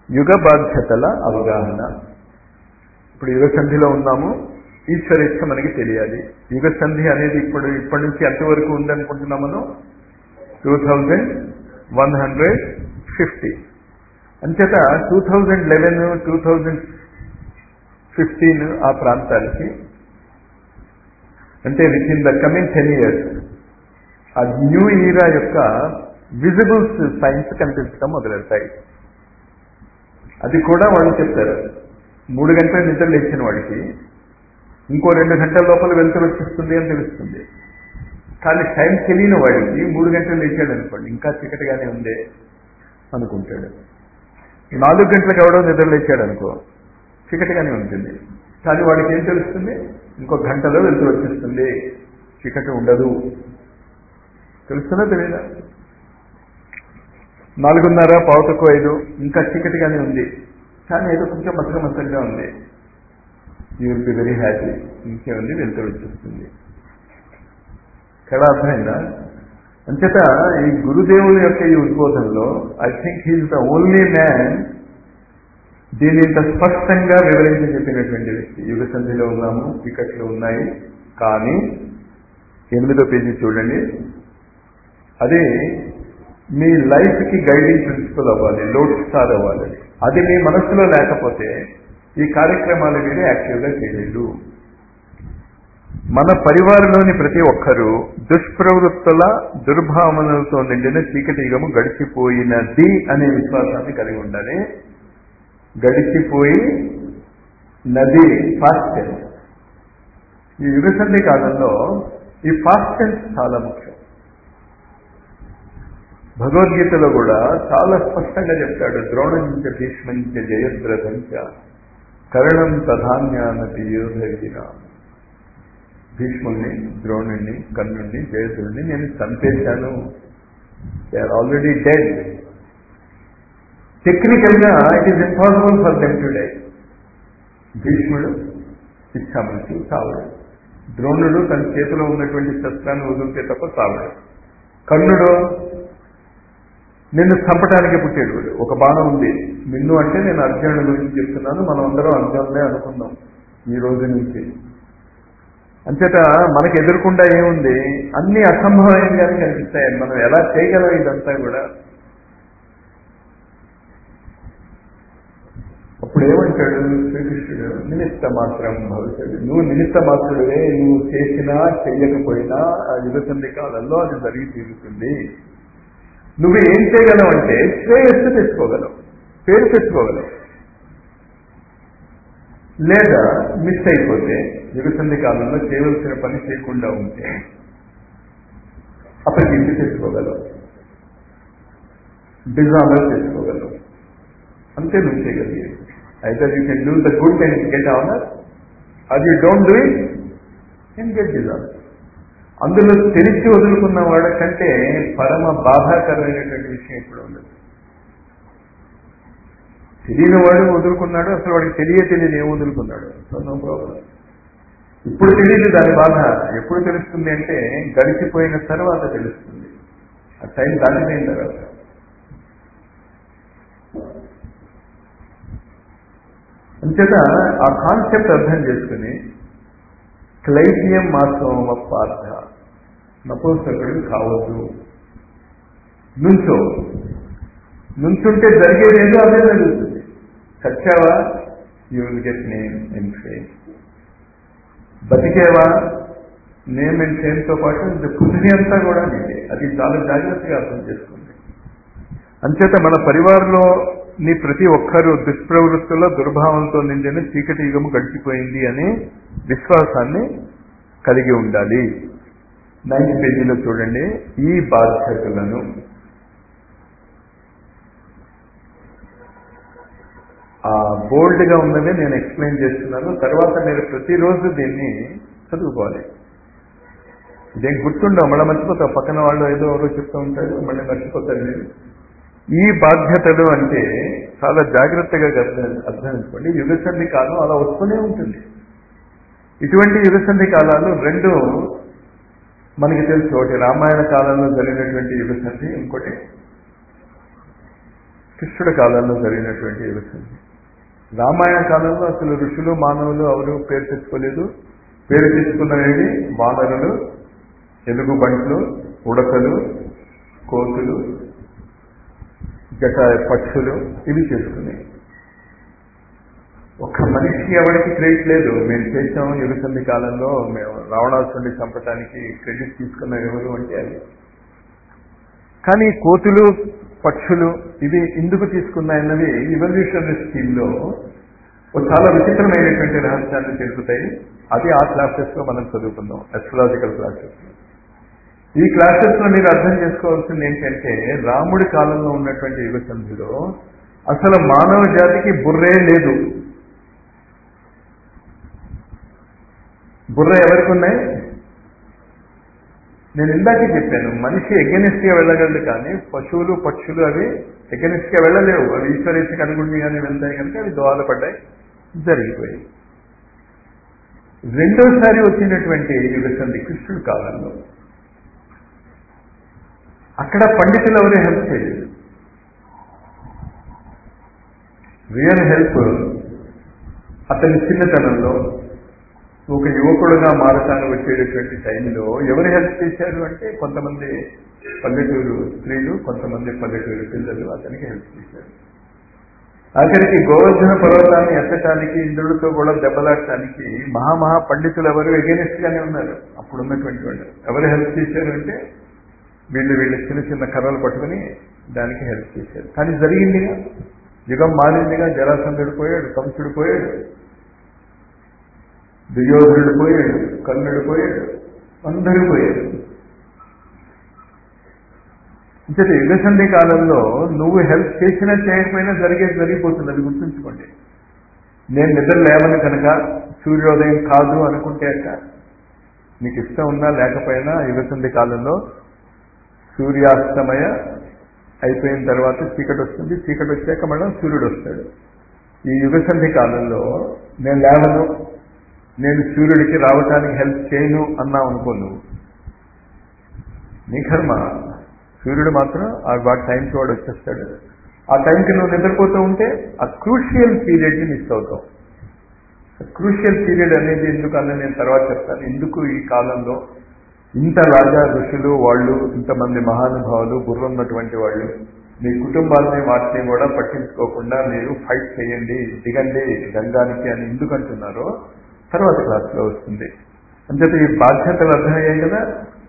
యుగ బాధ్యతల అవగాహన ఇప్పుడు యుగ సంధిలో ఉన్నాము ఈశ్వరేచ్ఛ మనకి తెలియాలి యుగ సంధి అనేది ఇప్పుడు ఇప్పటి నుంచి ఎంతవరకు ఉందనుకుంటున్నాం మనం two thousand one hundred fifty అంచేత two thousand eleven two thousand fifteen ఆ ప్రాంతాలకి అంటే with in the coming ten years ఆ న్యూ ఈరా యొక్క విజిబుల్స్ సైన్స్ కనిపించడం మొదలెడతాయి అది కూడా వాళ్ళు చెప్తారు మూడు గంటల నిద్ర లేచిన వాడికి ఇంకో రెండు గంటల లోపల వెళ్తూ వచ్చేస్తుంది అని తెలుస్తుంది కానీ టైం తెలియని వాడికి మూడు గంటలు లేచాడు అనుకోండి ఇంకా చీకటిగానే ఉందే అనుకుంటాడు నాలుగు గంటలకు ఎవడో నిద్ర లేచాడు అనుకో చీకటిగానే ఉంటుంది కానీ వాడికి ఏం తెలుస్తుంది ఇంకో గంటలో వెళ్తూ వచ్చేస్తుంది చీకటి ఉండదు తెలుస్తుందా తెలియదా నాలుగున్నర పావుతకు ఐదు ఇంకా చీకటిగానే ఉంది కానీ ఏదో కొంచెం మసక మసకగా ఉంది you will be very happy ఇంకేముంది వెళ్తూ వచ్చేస్తుంది కదా అర్థమైందా అంచేత ఈ గురుదేవుని యొక్క ఈ ఉద్బోధనలో I think he is the only man దీన్ని ఇంత స్పష్టంగా వివరించి చెప్పినటువంటి వ్యక్తి యుగ సంధిలో ఉన్నాము టికెట్లు ఉన్నాయి కానీ ఎనిమిదో పేజీ చూడండి అది మీ లైఫ్కి గైడింగ్ ప్రిన్సిపల్ అవ్వాలి లోడ్ స్టార్ అవ్వాలి అది మీ మనసులో లేకపోతే ఈ కార్యక్రమాలు మీరు యాక్టివ్గా చేయలేదు మన పరివారంలోని ప్రతి ఒక్కరూ దుష్ప్రవృత్తుల దుర్భావనలతో నిండిన చీకటి యుగము గడిచిపోయినది అనే విశ్వాసాన్ని కలిగి ఉండాలి గడిచిపోయి నది ఫాస్ట్ టెన్స్ ఈ యుగ సంధి కాలంలో ఈ ఫాస్ట్ టెన్స్ చాలా ముఖ్యం భగవద్గీతలో కూడా చాలా స్పష్టంగా చెప్తాడు ద్రోణంచ భీష్మంచ జయద్రథంచ కరణం తధాన్యానతి యోధవిన భీష్ముణ్ణి ద్రోణుణ్ణి కర్ణుణ్ణి జయద్రుణ్ణి నేను చంపేశాను they are already dead technical గా it is impossible for them to die భీష్ముడు ఇచ్చామని సావుడు ద్రోణుడు తన చేతిలో ఉన్నటువంటి శస్త్రాన్ని వదిలితే తప్ప సావుడు కర్ణుడు నిన్ను చంపడానికి పుట్టాడు వీడు ఒక బాణం ఉంది నిన్ను అంటే నేను అర్జునుడి గురించి చెప్తున్నాను మనం అందరం అర్జునుడే అనుకుందాం ఈ రోజు నుంచి అంచేత మనకు ఎదుర్కొండా ఏముంది అన్ని అసంభవయంగానే కనిపిస్తాయి మనం ఎలా చేయగలం ఇదంతా కూడా అప్పుడు ఏమంటాడు శ్రీకృష్ణుడు నిమిత్త మాత్రం భవిష్యత్తు నువ్వు నిమిత్త మాత్రుడివే నువ్వు చేసినా చెయ్యకపోయినా ఆ యుగసంధి కాలంలో అది జరిగి తీరుతుంది నువ్వు ఏం చేయగలవు అంటే శ్రేయస్సు తెచ్చుకోగలవు పేరు తెచ్చుకోగలవు లేదా మిస్ అయిపోతే యుగసంధి కాలంలో చేయవలసిన పని చేయకుండా ఉంటే అప్పటికి తెచ్చుకోగలవు డిజానర్ తెచ్చుకోగలవు అంతే నువ్వు చేయగలిగేది either you can do the good and get honour అది you don't do it and get dishonour అందులో తెలిసి వదులుకున్న వాళ్ళ కంటే పరమ బాధాకరమైనటువంటి విషయం ఇప్పుడు ఉండదు తెలియని వాడు వదులుకున్నాడు అసలు వాడికి తెలియ తెలియని ఏం వదులుకున్నాడు నో ప్రాబ్లం ఇప్పుడు తెలియదు దాని బాధ ఎప్పుడు తెలుస్తుంది అంటే గడిచిపోయిన తర్వాత తెలుస్తుంది ఆ టైం దాటిపోయిన తర్వాత అంచేత ఆ కాన్సెప్ట్ అర్థం చేసుకుని క్లైసియం మాసోమ పార్థ నపుంసకుడు కావద్దు నుంచో నుంచుంటే జరిగేదేదో అదే జరుగుతుంది చచ్చావా you will get name and fame బతికేవా నేమ్ అండ్ ఫేమ్తో పాటు పృథివీ అంతా కూడా నీదే అది చాలా జాగ్రత్తగా అర్థం చేసుకోండి అంచేత మన పరివారంలో నీ ప్రతి ఒక్కరూ దుష్ప్రవృత్తుల దుర్భావంతో నిండిన చీకటి యుగము గడిచిపోయింది అనే విశ్వాసాన్ని కలిగి ఉండాలి నైన్త్ పేజీలో చూడండి ఈ బాధ్యతలను ఆ బోల్డ్గా ఉన్నదే నేను ఎక్స్ప్లెయిన్ చేస్తున్నాను తర్వాత మీరు ప్రతిరోజు దీన్ని చదువుకోవాలి ఇదేం గుర్తుండవు మళ్ళీ మర్చిపోతావు పక్కన వాళ్ళు ఏదో ఎవరో చెప్తూ ఉంటారు మళ్ళీ మర్చిపోతారు మీరు ఈ బాధ్యతలు అంటే చాలా జాగ్రత్తగా అర్థం అర్థం చేసుకోండి యుగసంధి కాలం అలా వస్తూనే ఉంటుంది ఇటువంటి యుగసంధి కాలాలు రెండు మనకి తెలుసు ఒకటి రామాయణ కాలంలో జరిగినటువంటి యుగసంధి ఇంకోటి కృష్ణుడి కాలంలో జరిగినటువంటి యుగ సంధి రామాయణ కాలంలో అసలు ఋషులు మానవులు ఎవరు పేరు తెచ్చుకోలేదు పేరు తెచ్చుకున్నవి వానరులు ఎలుగు బంట్లు ఉడతలు కోతులు జట పక్షులు ఇవి చేసుకున్నాయి ఒక్క మనిషి ఎవరికి క్రెడిట్ లేదు మేము చేసాం యుగసంధి కాలంలో మేము రావణాసురుడిని చంపటానికి క్రెడిట్ తీసుకున్న ఎవరు అంటే అది కానీ కోతులు పక్షులు ఇవి ఎందుకు తీసుకున్నాయన్నవి ఇవల్యూషనరీ స్కీమ్లో ఒక చాలా విచిత్రమైనటువంటి రహస్యాన్ని తెలుపుతాయి అది ఆ క్లాసెస్ లో మనం చదువుకుందాం అస్ట్రాలజికల్ క్లాసెస్ ఈ క్లాసెస్ లో మీరు అర్థం చేసుకోవాల్సింది ఏంటంటే రాముడి కాలంలో ఉన్నటువంటి యుగ సంధిలో అసలు మానవ జాతికి బుర్రే లేదు బుర్ర ఎవరికి ఉన్నాయి నేను ఇందాకే చెప్పాను మనిషి ఎగెనిస్ట్ గా వెళ్ళగలడు కానీ పశువులు పక్షులు అవి ఎగెనిస్ట్ గా వెళ్ళలేవు అవి ఈశ్వరేచ్ఛకి అనుగుణంగానే వెళ్తాయి కనుక అవి దోహదపడ్డాయి జరిగిపోయాయి రెండోసారి వచ్చినటువంటి యుగసంధి కృష్ణుడు కాలంలో అక్కడ పండితులు ఎవరే హెల్ప్ చేయలేదు రియల్ హెల్ప్ అతని చిన్నతనంలో ఒక యువకుడుగా మారటానికి వచ్చేటటువంటి టైంలో ఎవరు హెల్ప్ చేశారు అంటే కొంతమంది పల్లెటూరు స్త్రీలు కొంతమంది పల్లెటూరు పిల్లలు అతనికి హెల్ప్ చేశారు ఆఖరికి గోవర్ధన పర్వతాన్ని ఎత్తటానికి ఇంద్రుడితో కూడా దెబ్బలాడటానికి మహామహా పండితులు ఎవరు ఎగెనిస్ట్ గానే ఉన్నారు అప్పుడు ఉన్నటువంటి వాళ్ళు ఎవరు హెల్ప్ చేశారు అంటే వీళ్ళు వీళ్ళు చిన్న చిన్న కర్రలు పట్టుకుని దానికి హెల్ప్ చేశారు కానీ జరిగిందిగా యుగం మారిందిగా జరాసంధుడు పోయాడు కంసుడు పోయాడు దుర్యోధనుడు పోయాడు కర్ణుడు పోయాడు అందరూ పోయాడు ఇంతటి యుగసంధి కాలంలో నువ్వు హెల్ప్ చేసినా చేయకపోయినా జరిగేది జరిగిపోతుంది అది గుర్తుంచుకోండి నేను నిద్ర లేవని కనుక సూర్యోదయం కాదు అనుకుంటే అక్క నీకు ఇష్టం ఉన్నా లేకపోయినా యుగసంధి కాలంలో సూర్యాస్తమయ అయిపోయిన తర్వాత చీకటి వస్తుంది చీకటి వచ్చాక మళ్ళీ సూర్యుడు వస్తాడు ఈ యుగసంధి కాలంలో నేను లేవను నేను సూర్యుడికి రావటానికి హెల్ప్ చేయను అన్నావు అనుకో నువ్వు నీ కర్మ సూర్యుడు మాత్రం ఆ వాడి టైంకి వాడు వచ్చేస్తాడు ఆ టైంకి నువ్వు నిద్రపోతూ ఉంటే ఆ క్రూషియల్ పీరియడ్ని మిస్ అవుతావు క్రూషియల్ పీరియడ్ అనేది ఎందుకు అన్నది నేను తర్వాత చెప్తాను ఎందుకు ఈ కాలంలో ఇంత రాజా ఋషులు వాళ్ళు ఇంతమంది మహానుభావులు బుర్రున్నటువంటి వాళ్ళు మీ కుటుంబాలని వాటిని కూడా పట్టించుకోకుండా మీరు ఫైట్ చేయండి దిగండి గంగానికి అని ఎందుకు అంటున్నారో తర్వాత క్లాస్లో వస్తుంది అంచేత ఈ బాధ్యతలు అర్థమయ్యాయి కదా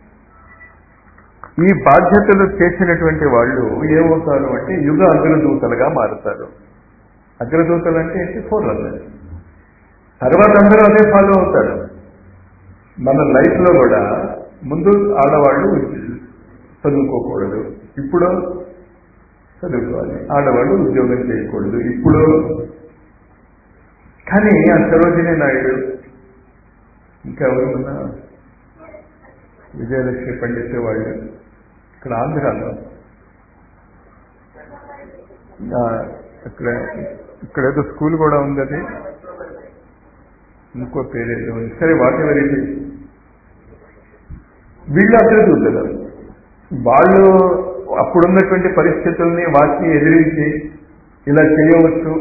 ఈ బాధ్యతలు చేసినటువంటి వాళ్ళు ఏమవుతారు అంటే యుగ అగ్రదూతలుగా మారుతారు అగ్రదూతలు అంటే ఏంటి ఫోర్ రన్నర్స్ తర్వాత అందరూ అదే ఫాలో అవుతారు మన లైఫ్లో కూడా ముందు ఆడవాళ్ళు చదువుకోకూడదు ఇప్పుడు చదువుకోవాలి ఆడవాళ్ళు ఉద్యోగం చేయకూడదు ఇప్పుడు కానీ ఆ సరోజినీ నాయుడు ఇంకా ఎవరున్నా విజయలక్ష్మి పండితే వాళ్ళు ఇక్కడ ఆంధ్రాలో ఇక్కడ ఇక్కడ ఏదో స్కూల్ కూడా ఉంది అది ఇంకో పేరేదో ఉంది సరే వాట్ ఎవర్ ఇట్ వీళ్ళు అక్కడ చూద్దరు వాళ్ళు అప్పుడున్నటువంటి పరిస్థితుల్ని వాటిని ఎదిరించి ఇలా చేయవచ్చు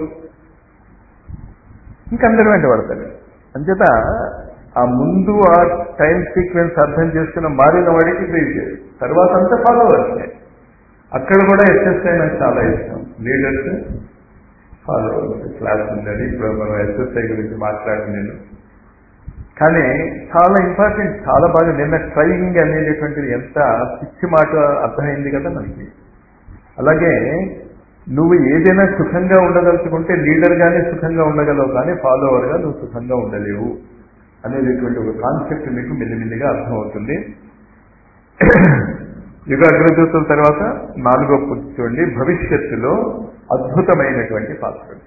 ఇంకందరూ వెంట పడతారు అంచేత ఆ ముందు ఆ టైం సీక్వెన్స్ అర్థం చేసుకున్న మారిన వాడికి ప్రీతి తర్వాత అంతా ఫాలో అవుతాయి అక్కడ కూడా ఎస్ఎస్ఐ నాకు చాలా ఇష్టం లీడర్స్ ఫాలో అవుతుంది క్లాస్ ఉందని ఇప్పుడు మనం ఎస్ఎస్ఐ గురించి మాట్లాడి నేను కానీ చాలా ఇంపార్టెంట్ చాలా బాగా నిన్న ట్రైనింగ్ అనేటటువంటిది ఎంత పిచ్చి మాట అర్థమైంది కదా మనకి అలాగే నువ్వు ఏదైనా సుఖంగా ఉండదలుచుకుంటే లీడర్గానే సుఖంగా ఉండగలవు కానీ ఫాలోవర్గా నువ్వు సుఖంగా ఉండలేవు అనేటటువంటి ఒక కాన్సెప్ట్ మీకు మెల్లిమెల్లిగా అర్థమవుతుంది యుగ అగ్రదూతుల తర్వాత నాలుగో పూర్తి చూడండి భవిష్యత్తులో అద్భుతమైనటువంటి పాత్రలు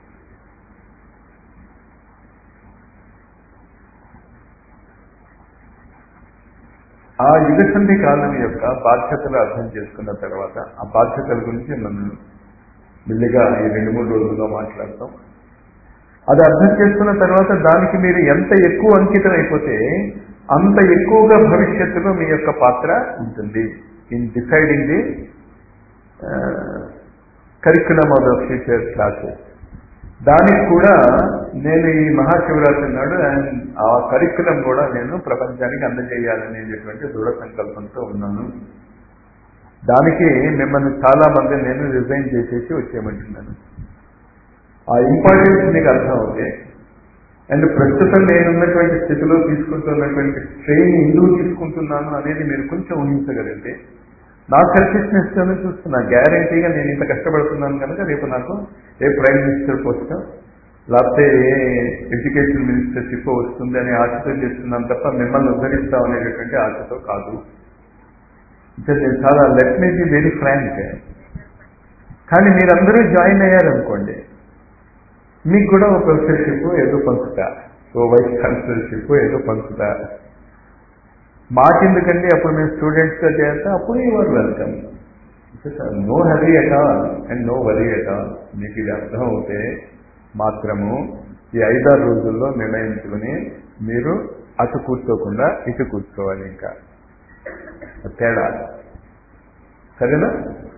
ఆ యుగసంధి కాలం యొక్క బాధ్యతలు అర్థం చేసుకున్న తర్వాత ఆ బాధ్యతల గురించి మనం మెల్లిగా ఈ రెండు మూడు రోజుల్లో మాట్లాడతాం అది అర్థం చేసుకున్న తర్వాత దానికి మీరు ఎంత ఎక్కువ అంకితం అయిపోతే అంత ఎక్కువగా భవిష్యత్తులో మీ యొక్క పాత్ర ఉంటుంది in deciding the curriculum of the future classes దానికి కూడా నేను ఈ మహాశివరాత్రి నాడు అండ్ ఆ కరికులం కూడా నేను ప్రపంచానికి అందజేయాలనేటటువంటి దృఢ సంకల్పంతో ఉన్నాను దానికి మిమ్మల్ని చాలా మంది నేను రిజైన్ చేసేసి వచ్చేయమంటున్నాను ఆ ఇంపార్టెన్స్ మీకు అర్థం అవుతే అండ్ ప్రస్తుతం నేనున్నటువంటి స్థితిలో తీసుకుంటున్నటువంటి ట్రైన్ ఎందుకు తీసుకుంటున్నాను అనేది మీరు కొంచెం ఊహించగలిగితే నా సెల్ఫిష్నెస్ చూస్తున్నా గ్యారంటీగా నేను ఇంత కష్టపడుతున్నాను కనుక రేపు నాకు ఏ ప్రైమ్ మినిస్టర్ పోస్ట్ లేకపోతే ఏ ఎడ్యుకేషన్ మినిస్టర్షిప్ వస్తుంది అనే ఆశతో చేస్తున్నాను తప్ప మిమ్మల్ని ఉద్ధరిస్తాం అనేటటువంటి ఆశతో కాదు అంటే నేను చాలా let me be very frank కానీ మీరందరూ జాయిన్ అయ్యారనుకోండి మీకు కూడా ఒక ప్రొఫెసర్షిప్ ఏదో పంచుతా ఓ వైస్ ఛాన్సలర్షిప్ ఏదో పంచుతా మాకెందుకండి అప్పుడు మేము స్టూడెంట్స్గా చేస్తే అప్పుడు your welcome no hurry at all and no worry at all మీకు ఇది అర్థం అవుతే మాత్రము ఈ ఐదారు రోజుల్లో నిర్ణయించుకుని మీరు అటు కూర్చోకుండా ఇటు కూర్చోవాలి ఇంకా తేడా సరేనా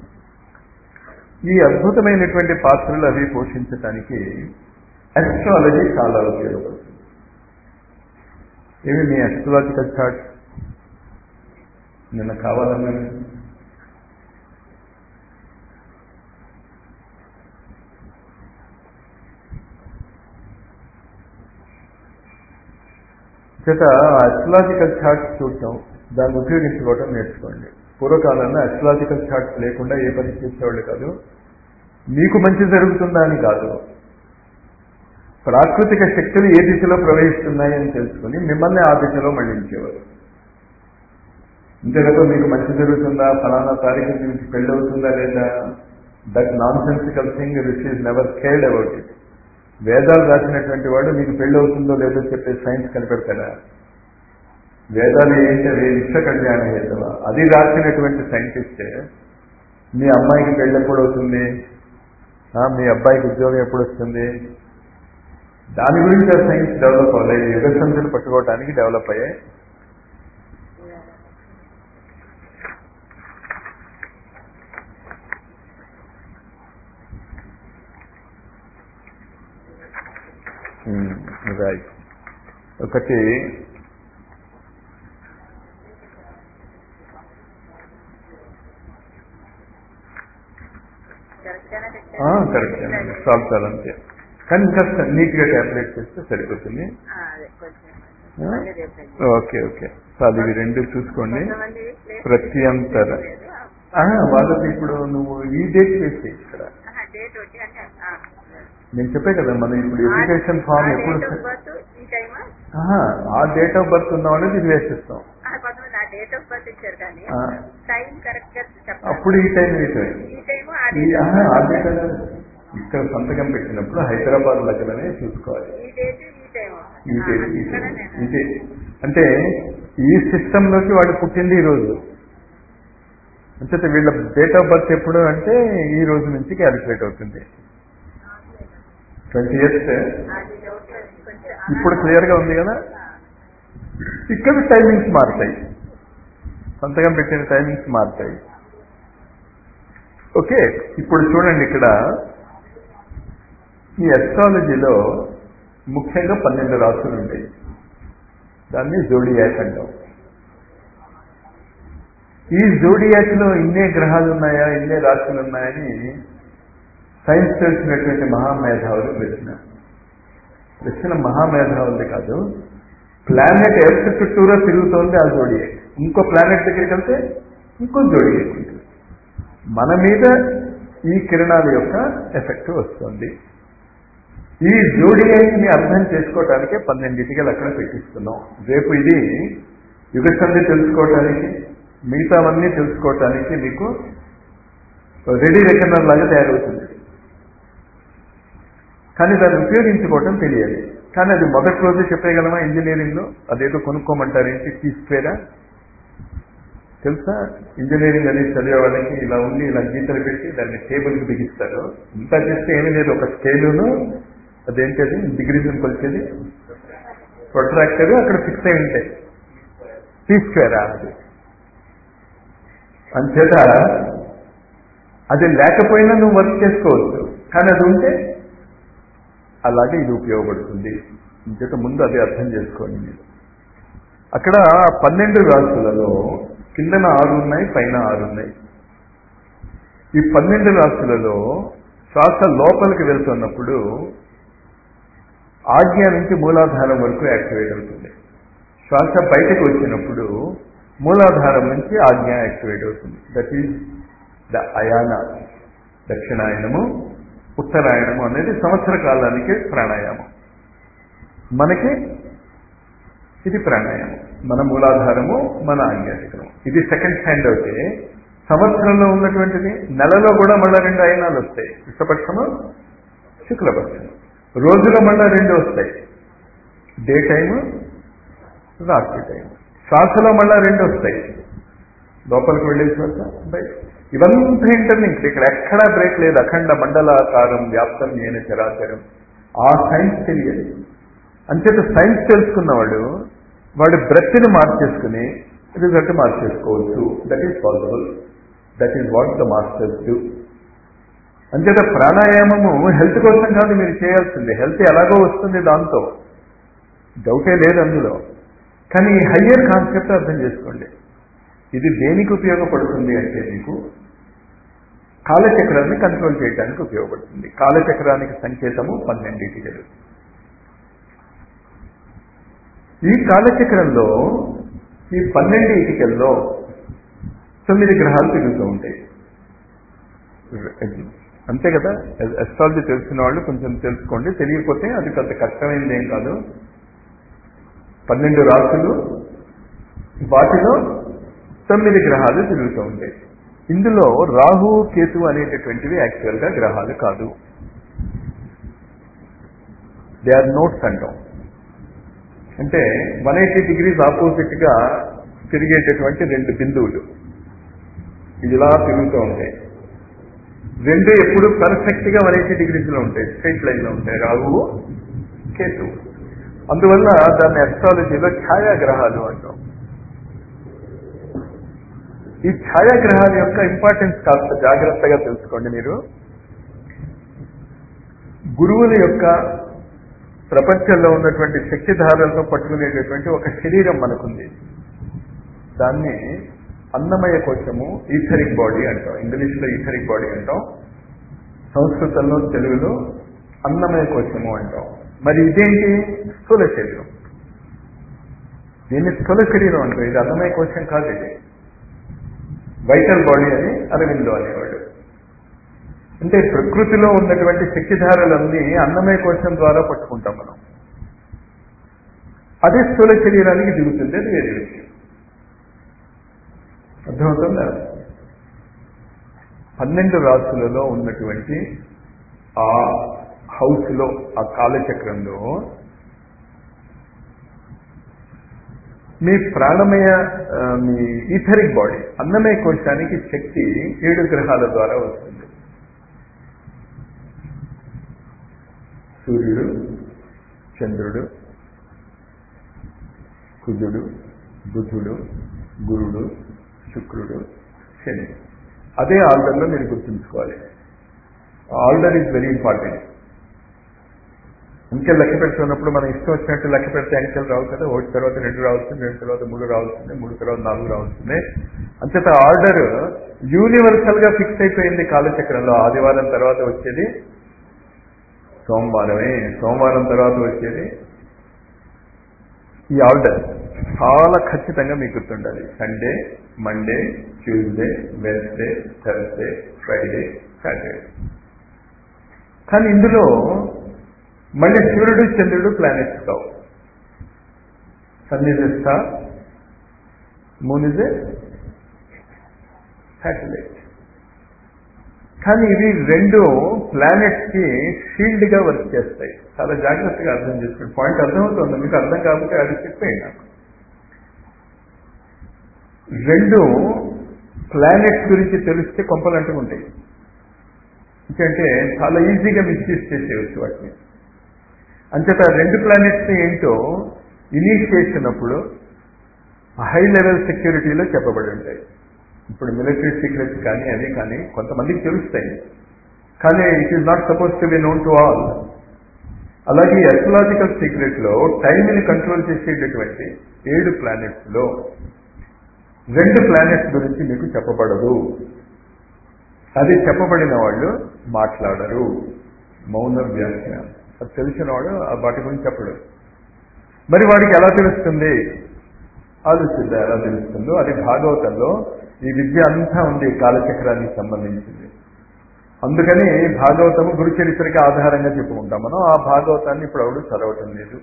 ఈ అద్భుతమైనటువంటి పాత్రలు అవి పోషించటానికి అస్ట్రాలజీ చాలా ఉపయోగపడుతుంది ఏమి మీ అస్ట్రాలజికల్ చార్ట్ నిన్న కావాలన్నా చేత అస్ట్రాలజికల్ చార్ట్స్ చూడటం దాన్ని ఉపయోగించుకోవటం నేర్చుకోండి పూర్వకాలంలో అస్ట్రాలజికల్ చార్ట్స్ లేకుండా ఏ పని చేసేవాళ్ళు కాదు మీకు మంచి జరుగుతుందా అని కాదు ప్రాకృతిక శక్తులు ఏ దిశలో ప్రవహిస్తున్నాయని తెలుసుకుని మిమ్మల్ని ఆ దిశలో మళ్లించేవారు ఇంతకంటే మీకు మంచి జరుగుతుందా ఫలానా తారీఖు మీకు పెళ్ళి అవుతుందా లేదా that nonsensical thing which is never cared about it వేదాలు రాసినటువంటి వాడు మీకు పెళ్ళి అవుతుందో లేదో చెప్పే సైన్స్ కనిపెడతాడా వేదాలు ఏంటి అవి విశ్వ కళ్యాణ హేతువ అది రాసినటువంటి సైంటిస్టే మీ అమ్మాయికి పెళ్ళి ఎప్పుడు అవుతుంది మీ అబ్బాయికి ఉద్యోగం ఎప్పుడు వస్తుంది దాని గురించి ఆ సైన్స్ డెవలప్ అవ్వలేదు యుగ సంఖ్యలు పట్టుకోవడానికి డెవలప్ అయ్యాయి రైట్ ఒకటి కరెక్ట్ చాలు చాలు అంతే కానీ ఇంకా నీట్గా క్యాల్కులేట్ చేస్తే సరిపోతుంది ఓకే ఓకే చాలు ఇవి రెండు చూసుకోండి ప్రత్యంతర వాళ్ళకి ఇప్పుడు నువ్వు ఈ డేట్ వేస్తే ఇక్కడ నేను చెప్పే కదా మనం ఇప్పుడు ఎడ్యుకేషన్ ఫామ్ ఎప్పుడు ఆ డేట్ ఆఫ్ బర్త్ ఉన్న వాళ్ళకి ఇది వేసిస్తాం అప్పుడు ఈ టైం ఈ టైం ఆ డేట్ ఇక్కడ సంతకం పెట్టినప్పుడు హైదరాబాద్ లెక్కలనే చూసుకోవాలి ఈ డేట్ ఈ డేట్ అంటే ఈ సిస్టంలోకి వాడు పుట్టింది ఈ రోజు అంటే వీళ్ళ డేట్ ఆఫ్ బర్త్ ఎప్పుడు అంటే ఈ రోజు నుంచి క్యాలిక్యులేట్ అవుతుంది ట్వంటీ ఇయర్స్ ఇప్పుడు క్లియర్గా ఉంది కదా ఇక్కడ టైమింగ్స్ మారుతాయి సంతకం పెట్టిన టైమింగ్స్ మారుతాయి ఓకే ఇప్పుడు చూడండి ఇక్కడ ఈ అస్ట్రాలజీలో ముఖ్యంగా పన్నెండు రాసులు ఉంటాయి దాన్ని జోడియాక్ అంటాం ఈ జోడియాక్ లో ఇన్నే గ్రహాలు ఉన్నాయా ఇన్నే రాశులు ఉన్నాయని సైన్స్ తెలిసినటువంటి మహామేధావులు ప్రశ్న ప్రశ్న మహామేధావులది కాదు ప్లానెట్ ఎర్త్ చుట్టూరా తిరుగుతోంది ఆ జోడియాక్ ఇంకో ప్లానెట్ దగ్గరికి వెళ్తే ఇంకో జోడియాక్ ఉంటుంది మన మీద ఈ కిరణాల యొక్క ఎఫెక్ట్ వస్తుంది ఈ జోడియాక్ని అర్థం చేసుకోవటానికే పన్నెండింటికి అక్కడ పెట్టిస్తున్నాం రేపు ఇది యుగసంధి తెలుసుకోవటానికి మిగతావన్నీ తెలుసుకోవటానికి మీకు రెడీ రెకనర్ లాగా తయారవుతుంది కానీ దాన్ని ఉపయోగించుకోవటం తెలియాలి కానీ అది మొదటి రోజు చెప్పేయగలమా ఇంజనీరింగ్లో అదేదో కొనుక్కోమంటారు ఏంటి తీసుకురా తెలుసా ఇంజనీరింగ్ అనేది చదివే వాళ్ళకి ఇలా ఉండి ఇలా గీతలు పెట్టి దాన్ని టేబుల్కి బిగిస్తారు ఇంకా చేస్తే ఏమీ లేదు ఒక స్కేలును అదేంటి అది డిగ్రీస్ని కొలిచేది ప్రొట్రాక్టర్ అక్కడ ఫిక్స్ అయి ఉంటాయి తీసుకురా అది అంచేత అది లేకపోయినా నువ్వు వర్క్ చేసుకోవచ్చు కానీ అది ఉంటే అలాగే ఇది ఉపయోగపడుతుంది ఇంకేత ముందు అది అర్థం చేసుకోండి మీరు అక్కడ పన్నెండు రాసులలో కిందన ఆరు ఉన్నాయి పైన ఆరు ఉన్నాయి ఈ పన్నెండు రాసులలో శ్వాస లోపలికి వెళ్తున్నప్పుడు ఆజ్ఞ నుంచి మూలాధారం వరకు యాక్టివేట్ అవుతుంది శ్వాస బయటకు వచ్చినప్పుడు మూలాధారం నుంచి ఆజ్ఞ యాక్టివేట్ అవుతుంది దట్ ఈజ్ ద అయాన దక్షిణాయనము ఉత్తరాయణము అనేది సంవత్సర కాలానికి ప్రాణాయామం మనకి ఇది ప్రాణాయామం మన మూలాధారము మన ఆజ్ఞాచక్రము ఇది సెకండ్ స్టాండ్ అయితే సంవత్సరంలో ఉన్నటువంటిది నెలలో కూడా మళ్ళా రెండు అయనాలు వస్తాయి కృష్ణపక్షము శుక్లపక్షము రోజులో మళ్ళా రెండు వస్తాయి డే టైము రాత్రి టైం శ్వాసలో మళ్ళా రెండు వస్తాయి లోపలికి వెళ్ళే శ్వాస బయట ఇవంతా ఇంటర్లింక్ ఇక్కడ ఎక్కడా బ్రేక్ లేదు అఖండ మండలాకారం వ్యాప్తం నేను చరాచరం ఆ సైన్స్ తెలియదు అంచేత సైన్స్ తెలుసుకున్నవాడు వాడి బ్రెత్ని మార్చేసుకుని రిజల్ట్ మార్చేసుకోవచ్చు that is possible that is what the masters do అంచేత ప్రాణాయామము హెల్త్ కోసం కాదు మీరు చేయాల్సింది హెల్త్ ఎలాగో వస్తుంది దాంతో డౌటే లేదు అందులో కానీ ఈ హయ్యర్ కాన్సెప్ట్ అర్థం చేసుకోండి ఇది దేనికి ఉపయోగపడుతుంది అంటే మీకు కాలచక్రాన్ని కంట్రోల్ చేయడానికి ఉపయోగపడుతుంది కాలచక్రానికి సంకేతము పన్నెండింటికలు ఈ కాలచక్రంలో ఈ పన్నెండు ఇటికల్లో తొమ్మిది గ్రహాలు తిరుగుతూ ఉంటాయి అంతే కదా అస్ట్రాలజీ తెలిసిన వాళ్ళు కొంచెం తెలుసుకోండి తెలియకపోతే అది పెద్ద కష్టమైంది ఏం కాదు పన్నెండు రాసులు వాటిలో తొమ్మిది గ్రహాలు తిరుగుతూ ఉంటాయి ఇందులో రాహు కేతు అనేటటువంటివి యాక్చువల్గా గ్రహాలు కాదు దే ఆర్ నోట్స్ అంటాం అంటే వన్ ఎయిటీ డిగ్రీస్ ఆపోజిట్ గా తిరిగేటటువంటి రెండు బిందువులు ఇది ఇలా తిరుగుతూ ఉంటాయి రెండు ఎప్పుడు పర్ఫెక్ట్ గా వన్ ఎయిటీ డిగ్రీస్ లో ఉంటాయి స్ట్రైట్ లైన్ లో ఉంటాయి రాహువు కేతువు అందువల్ల దాన్ని అస్ట్రాలజీలో ఛాయాగ్రహాలు అంటాం ఈ ఛాయాగ్రహాల యొక్క ఇంపార్టెన్స్ కాస్త జాగ్రత్తగా తెలుసుకోండి మీరు గురువుల యొక్క ప్రపంచంలో ఉన్నటువంటి శక్తిధారలను పట్టుకునేటటువంటి ఒక శరీరం మనకుంది దాన్ని అన్నమయ కోశము ఈథరిక్ బాడీ అంటాం ఇంగ్లీష్లో ఈథరిక్ బాడీ అంటాం సంస్కృతంలో తెలుగులో అన్నమయ కోశము అంటాం మరి ఇదేంటి స్థూల శరీరం దీన్ని స్థూల శరీరం అంటాం ఇది అన్నమయ కోశం కాదు ఇది వైటల్ బాడీ అని అరవిందో అనేవాడు అంటే ప్రకృతిలో ఉన్నటువంటి శక్తిధారలన్నీ అన్నమయ కోశం ద్వారా పట్టుకుంటాం మనం అదే స్థూల శరీరానికి దిగుతుంది అది వేరే విషయం అర్థమవుతుందా పన్నెండు రాసులలో ఉన్నటువంటి ఆ హౌస్లో ఆ కాలచక్రంలో మీ ప్రాణమయ మీ ఈథరిక్ బాడీ అన్నమయ కోశానికి శక్తి ఏడు గ్రహాల ద్వారా వస్తుంది సూర్యుడు చంద్రుడు కుజుడు బుధుడు గురుడు శుక్రుడు శని అదే ఆర్డర్లో మీరు గుర్తుంచుకోవాలి ఆర్డర్ ఈజ్ వెరీ ఇంపార్టెంట్ అంకెలు లెక్క పెడుతున్నప్పుడు మనం ఇష్టం వచ్చినట్టు లెక్క పెడితే అంకెలు రావు కదా ఒకటి తర్వాత రెండు రావాల్సింది రెండు తర్వాత మూడు రావాల్సింది మూడు తర్వాత నాలుగు రావాల్సింది అంతేత ఆర్డర్ యూనివర్సల్ గా ఫిక్స్ అయిపోయింది కాలచక్రంలో ఆదివారం తర్వాత వచ్చేది సోమవారమే సోమవారం తర్వాత వచ్చేది ఈ ఆర్డర్ చాలా ఖచ్చితంగా మీకు గుర్తుండాలి Sunday Monday Tuesday Wednesday Thursday Friday Saturday కానీ ఇందులో మళ్ళీ సూర్యుడు చంద్రుడు ప్లానెట్స్ కావు sun is a star moon is a satellite కానీ ఇవి రెండు ప్లానెట్స్ కి షీల్డ్ గా వర్క్ చేస్తాయి చాలా జాగ్రత్తగా అర్థం చేసుకోండి పాయింట్ అర్థమవుతుంది మీకు అర్థం కాకపోతే అది చెప్పేయండి నాకు రెండు ప్లానెట్స్ గురించి తెలిస్తే కొంపలు అంటుకుంటాయి ఎందుకంటే చాలా ఈజీగా మిస్యూజ్ చేసేయచ్చు వాటిని అంచేత రెండు ప్లానెట్స్ ఏంటో ఇనీషియేషన్ అప్పుడు హై లెవెల్ సెక్యూరిటీలో చెప్పబడి ఉంటాయి ఇప్పుడు మిలిటరీ సీక్రెట్స్ కానీ అవి కానీ కొంతమందికి తెలుస్తాయి కానీ it is not suppose to be known to all అలాగే ఎస్ట్రలాజికల్ సీక్రెట్ లో టైంని కంట్రోల్ చేసేటటువంటి ఏడు ప్లానెట్స్ లో రెండు ప్లానెట్స్ గురించి మీకు చెప్పబడదు అది చెప్పబడిన వాళ్ళు మాట్లాడరు మౌన వ్యాఖ్య అది తెలిసిన వాడు ఆ వాటి గురించి చెప్పడు మరి వాడికి ఎలా తెలుస్తుంది ఆలోచిద్దాం ఎలా తెలుస్తుందో అది భాగవతంలో ఈ విద్య అంతా ఉంది కాలచక్రానికి సంబంధించింది అందుకని భాగవతము గురు చరిత్రకి ఆధారంగా చెప్పుకుంటాం మనం ఆ భాగవతాన్ని ఇప్పుడు ఎవడు చదవటం లేదు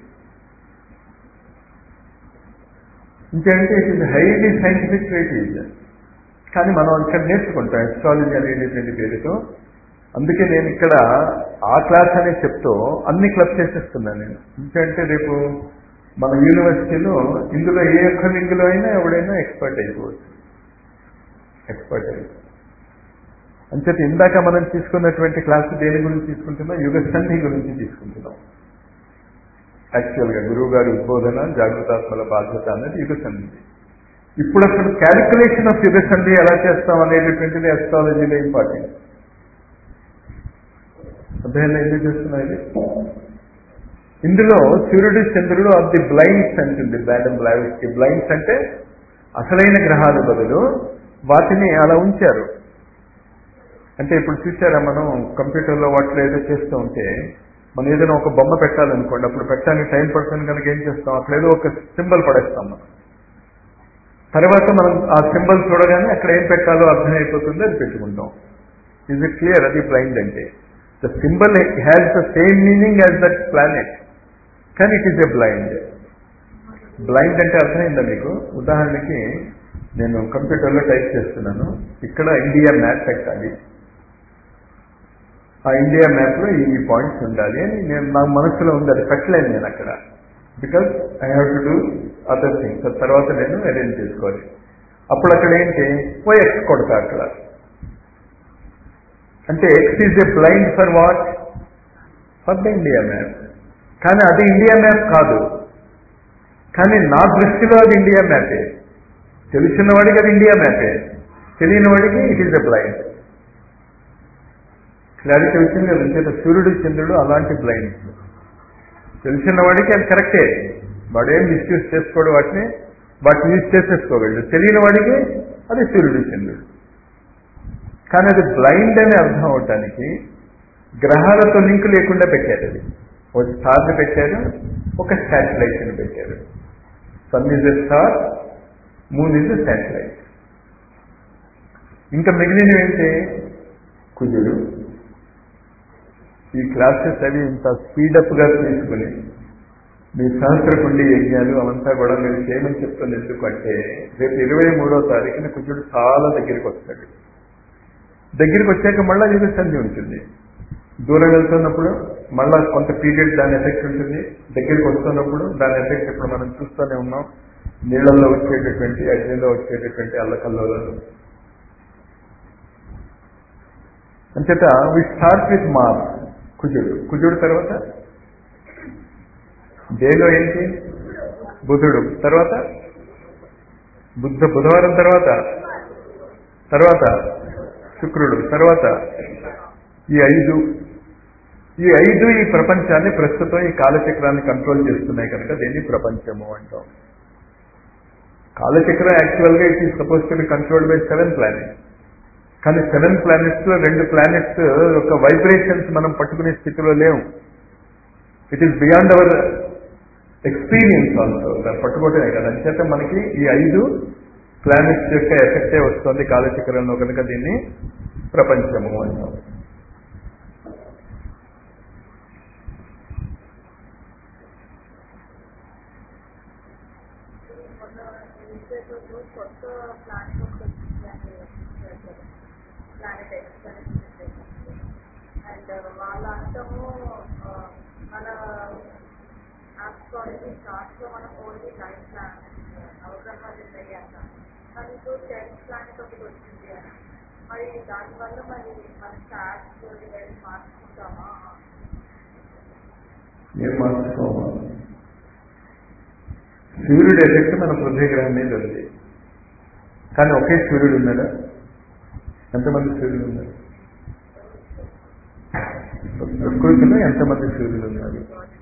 ఇంకేంటే it is highly scientific treatise కానీ మనం ఇక్కడ నేర్చుకుంటాం ఎస్ట్రాలజీ అనేటటువంటి పేరుతో అందుకే నేను ఇక్కడ ఆ క్లాస్ అనే చెప్తూ అన్ని క్లబ్ చేసేస్తున్నాను నేను ఎందుకంటే రేపు మన యూనివర్సిటీలో ఇందులో ఏ ఒక్క లింగులో అయినా ఎవడైనా ఎక్స్పర్ట్ అయిపోవచ్చు ఎక్స్పర్ట్ అయిపోవచ్చు అంచేత ఇందాక మనం తీసుకున్నటువంటి క్లాసు దేని గురించి తీసుకుంటున్నాం యుగ సంధి గురించి తీసుకుంటున్నాం యాక్చువల్గా గురువు గారి ఉద్బోధన జాగృతాత్మల బాధ్యత అనేది యుగ సంధి ఇప్పుడు అసలు క్యాలిక్యులేషన్ ఆఫ్ యుగ సంధి ఎలా చేస్తాం అనేటటువంటిది అస్ట్రాలజీలో ఇంపార్టెంట్ అధ్యయనం ఎందుకు చేస్తున్నాయి ఇందులో సూర్యుడు చంద్రుడు ఆఫ్ ది బ్లైండ్స్ అంటుంది బ్యాడమ్ బ్లావిస్కి బ్లైండ్స్ అంటే అసలైన గ్రహాలు బదులు వాటిని అలా ఉంచారు అంటే ఇప్పుడు చూసారా మనం కంప్యూటర్లో వాటిలో ఏదో చేస్తూ ఉంటే మనం ఏదైనా ఒక బొమ్మ పెట్టాలనుకోండి అప్పుడు పెట్టడానికి టైం పడుతుంది కనుక ఏం చేస్తాం అక్కడ ఏదో ఒక సింబల్ పడేస్తాం మనం తర్వాత మనం ఆ సింబల్ చూడగానే అక్కడ ఏం పెట్టాలో అర్థమైపోతుంది అది పెట్టుకుంటాం ఇజ్ ఇట్ క్లియర్ అది బ్లైండ్ అంటే the symbol has the same meaning as that planet కానీ it is a blind blind అంటే అర్థమైందా మీకు ఉదాహరణకి నేను కంప్యూటర్లో టైప్ చేస్తున్నాను ఇక్కడ ఇండియా మ్యాప్ పెట్టాలి ఆ ఇండియా మ్యాప్లో ఈ పాయింట్స్ ఉండాలి అని నేను నా మనసులో ఉంది అది పెట్టలేను నేను అక్కడ because I have to do other things తర్వాత నేను అరేంజ్ చేసుకోవాలి అప్పుడు అక్కడ ఏంటి ఓ ఎక్స్ కొడతా అక్కడ అంటే X is a blind for what for the India map కానీ అది ఇండియా మ్యాప్ కాదు కానీ నా దృష్టిలో అది ఇండియా మ్యాపే తెలిసిన వాడికి అది ఇండియా మ్యాపే తెలియని వాడికి it is a blind clarity వచ్చింది కదా చేత సూర్యుడు చంద్రుడు అలాంటి బ్లైండ్స్ తెలిసిన వాడికి అది కరెక్టే వాడు ఏం మిస్యూజ్ చేసుకోడు వాటిని వాటిని యూజ్ చేసేసుకోగలడు తెలియని వాడికి అది సూర్యుడు చంద్రుడు కానీ అది బ్లైండ్ అని అర్థం అవటానికి గ్రహాలతో లింక్ లేకుండా పెట్టారు అది ఒక స్టార్ని పెట్టారు ఒక శాటిలైట్ని పెట్టారు sun is a star moon is a satellite ఇంకా మిగిలినవి ఏంటి కుజుడు ఈ క్లాసెస్ అవి ఇంత స్పీడప్గా తీసుకుని మీ సహస్రకుండి యజ్ఞాలు అవంతా కూడా మీరు చేయమని చెప్తుంది ఎందుకంటే రేపు ఇరవై మూడో తారీఖున కుజుడు చాలా దగ్గరికి వస్తాడు దగ్గరికి వచ్చాక మళ్ళా యుగ సంధి ఉంటుంది దూరం వెళ్తున్నప్పుడు మళ్ళా కొంత పీరియడ్ దాని ఎఫెక్ట్ ఉంటుంది దగ్గరికి వస్తున్నప్పుడు దాని ఎఫెక్ట్ ఇప్పుడు మనం చూస్తూనే ఉన్నాం నీళ్లలో వచ్చేటటువంటి అగ్నిలో వచ్చేటటువంటి అల్లకల్లోలను అంచేత వి స్టార్ట్ విత్ మార్స్ కుజుడు కుజుడు తర్వాత డేలో ఏంటి బుధుడు తర్వాత బుద్ధ బుధవారం తర్వాత తర్వాత శుక్రుడు తర్వాత ఈ ఐదు ఈ ఐదు ఈ ప్రపంచాన్ని ప్రస్తుతం ఈ కాలచక్రాన్ని కంట్రోల్ చేస్తున్నాయి కనుక దీన్ని ప్రపంచము అంటాం కాలచక్రం యాక్చువల్గా it is suppose to be controlled by seven planets కానీ సెవెన్ ప్లానెట్స్ లో రెండు ప్లానెట్స్ యొక్క వైబ్రేషన్స్ మనం పట్టుకునే స్థితిలో లేవు it is beyond our experience also దాన్ని పట్టుకోవటమే కదా అంచేత మనకి ఈ ఐదు ప్లానెట్స్ యొక్క ఎఫెక్టే వస్తుంది కాలచక్రంలో కనుక దీన్ని ప్రపంచము అంటాం కొత్త ప్లానెట్ ఒకటి వచ్చింది అని ప్లానెట్ ఎక్స్ అని అండ్ వాళ్ళ అంతము మన ఆస్ట్రాలజీ చార్ట్ లో మనం ఓన్లీ నైన్ ప్లానెట్స్ అవగ్రహాలు ఉన్నాయి అంట కానీ ఇప్పుడు టెన్త్ ప్లానెట్ ఒకటి వచ్చింది అని మరి దానివల్ల మరి మన చార్ట్స్ ఇవన్నీ మార్చుకుంటామా ఏం మార్చుకోవాలి సూర్యుడు ఎఫెక్ట్ మన పృథ్వీ గ్రహం మీద ఉంది కానీ ఒకే సూర్యుడు ఉన్నాడా ఎంతమంది సూర్యుడు ఉన్నారు ప్రకృతిలో ఎంతమంది సూర్యుడు ఉన్నారు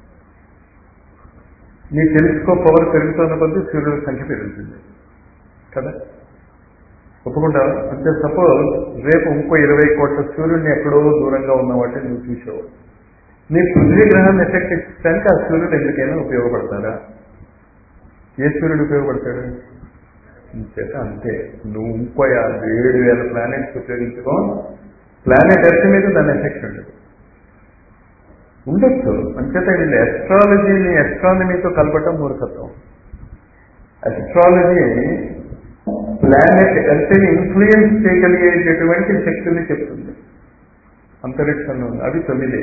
నీ తెలుసుకో పవర్ పెరుగుతున్న కొద్దీ సూర్యుడు సంఖ్య పెరుగుతుంది కదా ఒప్పుకుంటా అంటే సపోజ్ రేపు ఇంకో ఇరవై కోట్ల సూర్యుడిని ఎక్కడో దూరంగా ఉన్న వాటిని నువ్వు చూసావు నీ పృథ్వీ గ్రహాన్ని ఎఫెక్ట్ ఇచ్చడానికి ఆ సూర్యుడు ఎందుకైనా ఉపయోగపడతాడా ఏ సూర్యుడు ఉపయోగపడతాడు చేత అంతే నువ్వు ఇంకో ఏడు వేల ప్లానెట్స్ ఉపయోగించుకో ప్లానెట్ ఎర్త్ మీద దాని ఎఫెక్ట్ ఉండదు ఉండొచ్చు అంచేత వీళ్ళు ఎస్ట్రాలజీని ఎస్ట్రానమీతో కలపటం మూర్ఖత్వం ఎస్ట్రాలజీ ప్లానెట్ ఎర్త్ని ఇన్ఫ్లుయెన్స్ చేయగలిగేటటువంటి శక్తుల్ని చెప్తుంది అంతరిక్షంలో ఉంది అవి తొమ్మిది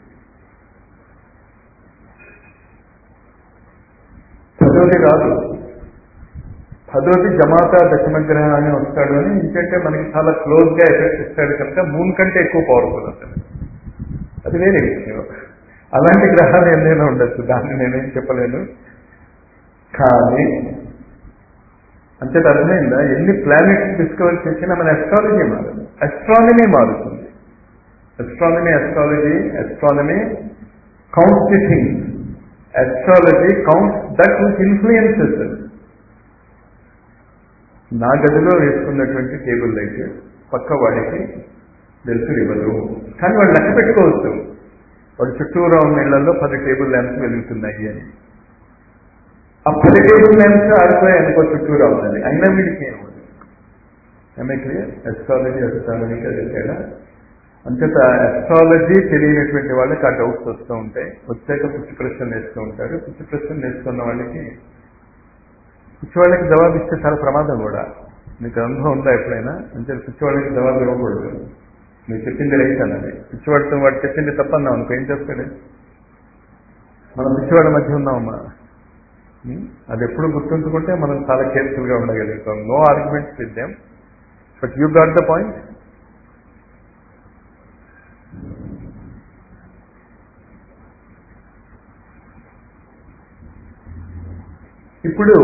పదోది రాదు పదోది జమాతా దశమగ్రహ అని వస్తాడు అని ఎందుకంటే మనకి చాలా క్లోజ్ గా ఎఫెక్ట్ ఇస్తాడు కనుక మూన్ కంటే ఎక్కువ పవర్ఫుల్ అతను అది వేరే విషయం అలాంటి గ్రహాలు ఎన్నైనా ఉండొచ్చు దాన్ని నేనేం చెప్పలేను కానీ అంతేత అర్థమైందా ఎన్ని ప్లానెట్స్ డిస్కవర్ చేసినా మన అస్ట్రాలజీ మారదు అస్ట్రానమీ మారుతుంది astronomy astrology astronomy counts the things astrology counts that which influences నా గదిలో వేసుకున్నటువంటి టేబుల్ లైట్ పక్క వాడికి వెలుతురు ఇవ్వదు కానీ వాడు లెక్క పెట్టుకోవచ్చు వాడు చుట్టూరా ఉన్న ఇళ్లలో పది టేబుల్ ల్యాంప్స్ వెలుగుతున్నాయి అని ఆ పది టేబుల్ ల్యాంప్స్ ఆడిపోయి అనుకో చుట్టూరా ఉన్నది అయినా వీడికి ఏమవుతుంది ఏమే క్లియర్ ఎస్ట్రాలజీ అస్ట్రాలజీకి అది తేడా అంచేత అస్ట్రాలజీ తెలియనటువంటి వాళ్ళకి ఆ డౌట్స్ వస్తూ ఉంటాయి వచ్చాక పిచ్చి ప్రశ్నలు వేస్తూ ఉంటారు పిచ్చి ప్రశ్నలు వేస్తున్న వాళ్ళకి పిచ్చి వాళ్ళకి జవాబు ఇస్తే చాలా ప్రమాదం కూడా మీకు అనుభవం ఉందా ఎప్పుడైనా అంటే పిచ్చి వాళ్ళకి జవాబు ఇవ్వకూడదు నువ్వు చెప్పింది రైట్ అన్నది పిచ్చివాడితో వాడు చెప్పింది తప్పన్నావు అనుకో ఏం చెప్తాడు మనం పిచ్చివాడి మధ్య ఉన్నామమ్మా అది ఎప్పుడు గుర్తుంచుకుంటే మనం చాలా కేర్ఫుల్గా ఉండగలుగుతాం no arguments with them but you got the point ఇప్పుడు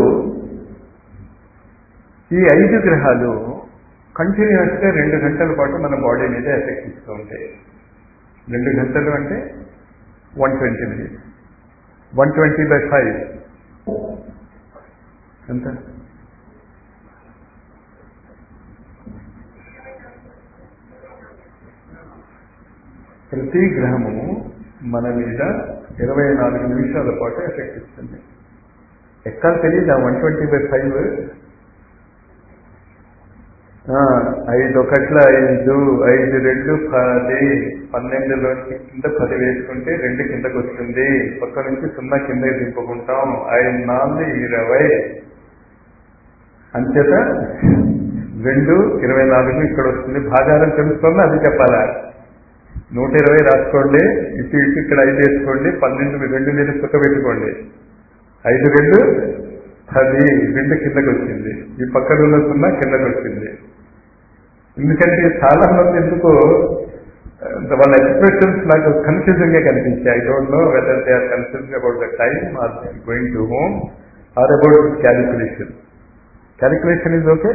ఈ ఐదు గ్రహాలు కంటిన్యూస్ గా రెండు గంటల పాటు మన బాడీ మీద ఎఫెక్ట్ ఇస్తూ ఉంటాయి రెండు గంటలు అంటే one twenty minutes one twenty by five ఎంత ప్రతి గ్రహము మన మీద ఇరవై నాలుగు నిమిషాల పాటు ఎఫెక్ట్ ఇస్తుంది ఎక్కడ తెలియదా వన్ ట్వంటీ బై ఫైవ్ ఐదు ఒకట్ల ఐదు ఐదు రెండు పది పన్నెండులోంచి కింద పది వేసుకుంటే రెండు కిందకు వస్తుంది పక్క నుంచి సున్నా కిందకి దింపుకుంటాం ఐదు నాలుగు ఇరవై అంచేత రెండు ఇరవై నాలుగు ఇక్కడ వస్తుంది భాగారం తెలుసుకున్నా అది చెప్పాలా నూట ఇరవై రాసుకోండి ఇటు ఇటు ఇక్కడ ఐదు వేసుకోండి పన్నెండు రెండు మీద పుక్క పెట్టుకోండి ఐదు రెండు పది రెండు కిందకి వచ్చింది ఈ పక్కన ఉన్న సున్నా కిందకి వచ్చింది ఎందుకంటే చాలా మంది ఎందుకు వాళ్ళ ఎక్స్ప్రెషన్స్ నాకు కన్ఫ్యూజింగ్ గా కనిపించాయి I don't know whether they are confusing about the time or going to home or about calculation calculation is okay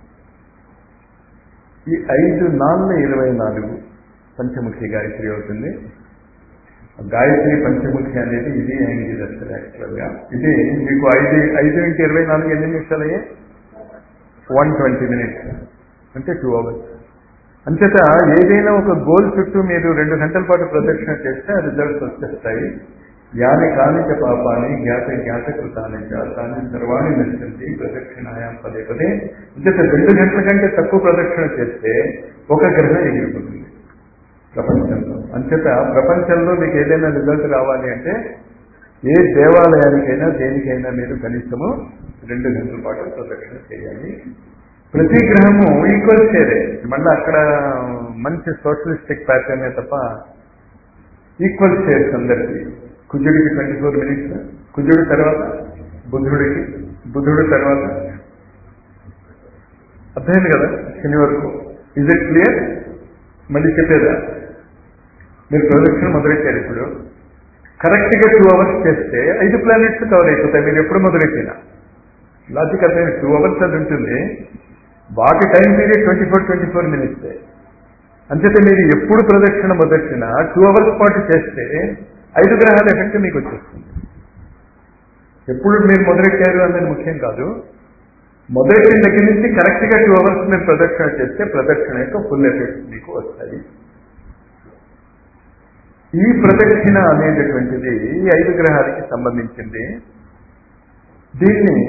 ఈ ఐదు నాలుగు ఇరవై నాలుగు పంచముఖి గాయత్రి అవుతుంది గాయత్రి పంచముఖి అనేది ఇది అయింది అసలు యాక్చువల్గా ఇది మీకు ఐదు ఐదు ఇంటి ఇరవై నాలుగు ఎన్ని నిమిషాలు అయ్యాయి వన్ ట్వంటీ మినిట్స్ అంటే టూ అవర్స్ అంచేత ఏదైనా ఒక గోల్ చుట్టూ మీరు రెండు గంటల పాటు ప్రదక్షిణ చేస్తే ఆ రిజల్ట్స్ వచ్చేస్తాయి యాని కానిచ పాపాన్ని జ్ఞాత జ్ఞాతకృతాన్ని తాని సర్వాణి నశించి ప్రదక్షిణాయాం పదే పదే అంచేత రెండు గంటల కంటే తక్కువ ప్రదక్షిణ చేస్తే ఒక గ్రహం ఎగిరిపోతుంది ప్రపంచంలో అంచేత ప్రపంచంలో మీకు ఏదైనా రిజల్ట్ రావాలి అంటే ఏ దేవాలయానికైనా దేనికైనా మీరు కనీసము రెండు గంటల పాటు ప్రదక్షిణ చేయాలి ప్రతి గ్రహము ఈక్వల్ షేరే మళ్ళీ అక్కడ మంచి సోషలిస్టిక్ ప్యాటర్నే తప్ప ఈక్వల్ షేర్స్ అందరికీ కుజుడికి ట్వంటీ ఫోర్ మినిట్స్ కుజుడి తర్వాత బుధుడికి బుధుడి తర్వాత అర్థమైంది కదా శని వరకు ఇజ్ ఇట్ క్లియర్ మళ్ళీ చెప్పేదా మీరు ప్రదక్షిణ మొదలెట్టారు ఇప్పుడు కరెక్ట్గా టూ అవర్స్ చేస్తే ఐదు ప్లానెట్స్ కవర్ అయిపోతాయి మీరు ఎప్పుడు మొదలెట్టినా లాజిక్ అర్థమైంది టూ అవర్స్ అది ఉంటుంది వాటి time period twenty four twenty four minutes అంచేతే మీరు ఎప్పుడు ప్రదక్షిణ మొదటిన టూ అవర్స్ పాటు చేస్తే ఐదు గ్రహాల ఎఫెక్ట్ మీకు వచ్చేస్తుంది ఎప్పుడు మీరు మొదలెట్టారు అనేది ముఖ్యం కాదు మొదలెట్టిన దగ్గర నుంచి కరెక్ట్గా టూ అవర్స్ మీరు ప్రదక్షిణ చేస్తే ప్రదక్షిణ యొక్క ఫుల్ ఎఫెక్ట్ మీకు వస్తాయి ఈ ప్రదక్షిణ అనేటటువంటిది ఈ ఐదు గ్రహాలకి సంబంధించింది దీన్ని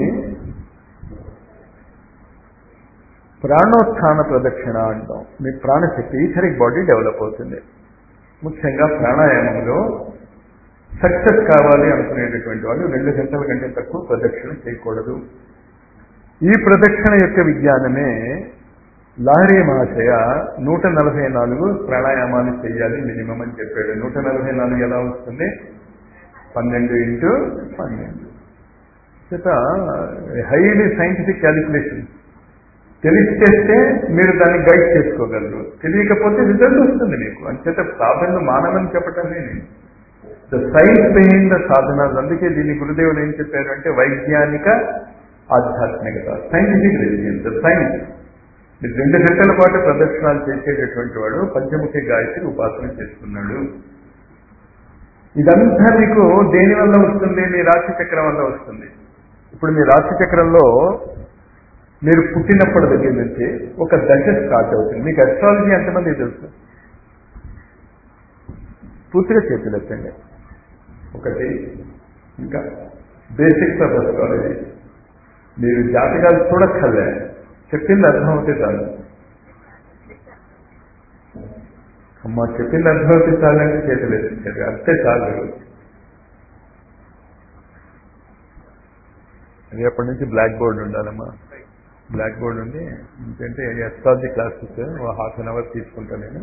ప్రాణోత్థాన ప్రదక్షిణ అంటాం మీ ప్రాణశక్తి ఈథరిక్ బాడీ డెవలప్ అవుతుంది ముఖ్యంగా ప్రాణాయామంలో సక్సెస్ కావాలి అనుకునేటటువంటి వాళ్ళు రెండు గంటల కంటే తక్కువ ప్రదక్షిణ చేయకూడదు ఈ ప్రదక్షిణ యొక్క విజ్ఞానమే లాహరీ మహాశయ నూట నలభై నాలుగు ప్రాణాయామాలు చేయాలి మినిమం అని చెప్పాడు నూట నలభై నాలుగు ఎలా వస్తుంది పన్నెండు ఇంటూ పన్నెండు చేత హైలీ సైంటిఫిక్ క్యాలిక్యులేషన్ తెలిసి చేస్తే మీరు దాన్ని గైడ్ చేసుకోగలరు తెలియకపోతే రిజల్ట్ వస్తుంది మీకు అంచేత సాధనలు మానవని చెప్పటం నేను ద సైన్స్ బిహైండ్ ద సాధనాలు అందుకే దీన్ని గురుదేవులు ఏం చెప్పారు అంటే వైజ్ఞానిక ఆధ్యాత్మికత సైంటిఫిక్ రిలీజియన్ ద సైన్స్ మీరు రెండు గంటల పాటు ప్రదర్శనలు చేసేటటువంటి వాడు పంచముఖి గాయత్రి ఉపాసన చేస్తున్నాడు ఇదంతా మీకు దేని వల్ల వస్తుంది మీ రాశి చక్రం వల్ల వస్తుంది ఇప్పుడు మీ రాశి చక్రంలో మీరు పుట్టినప్పటి దగ్గర నుంచి ఒక దశ స్టార్ట్ అవుతుంది మీకు అస్ట్రాలజీ ఎంతమంది తెలుసు పూర్తిగా చేతులు ఎత్తండి ఒకటి ఇంకా బేసిక్స్ ఆఫ్ అస్ట్రాలజీ మీరు జాతకాలు చూడక్కర్లే చెప్పింది అర్థమవుతే చాలు అమ్మ చెప్పింది అర్థమవుతే చాలంటే చేతులు ఎత్తించారు అంతే చాలు అది అప్పటి నుంచి బ్లాక్ బోర్డ్ ఉండాలమ్మా బ్లాక్ బోర్డ్ ఉండి ఎందుకంటే astrology classes half an hour తీసుకుంటాను నేను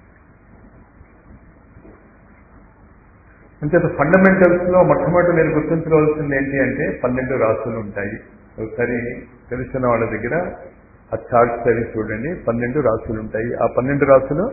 అంటే ఫండమెంటల్స్ లో మొట్టమొదటి మీరు గుర్తుంచుకోవాల్సింది ఏంటి అంటే పన్నెండు రాసులు ఉంటాయి ఒకసారి తెలుస్తున్న వాళ్ళ దగ్గర ఆ చార్ట్స్ అవి చూడండి పన్నెండు రాసులు ఉంటాయి ఆ పన్నెండు రాసులు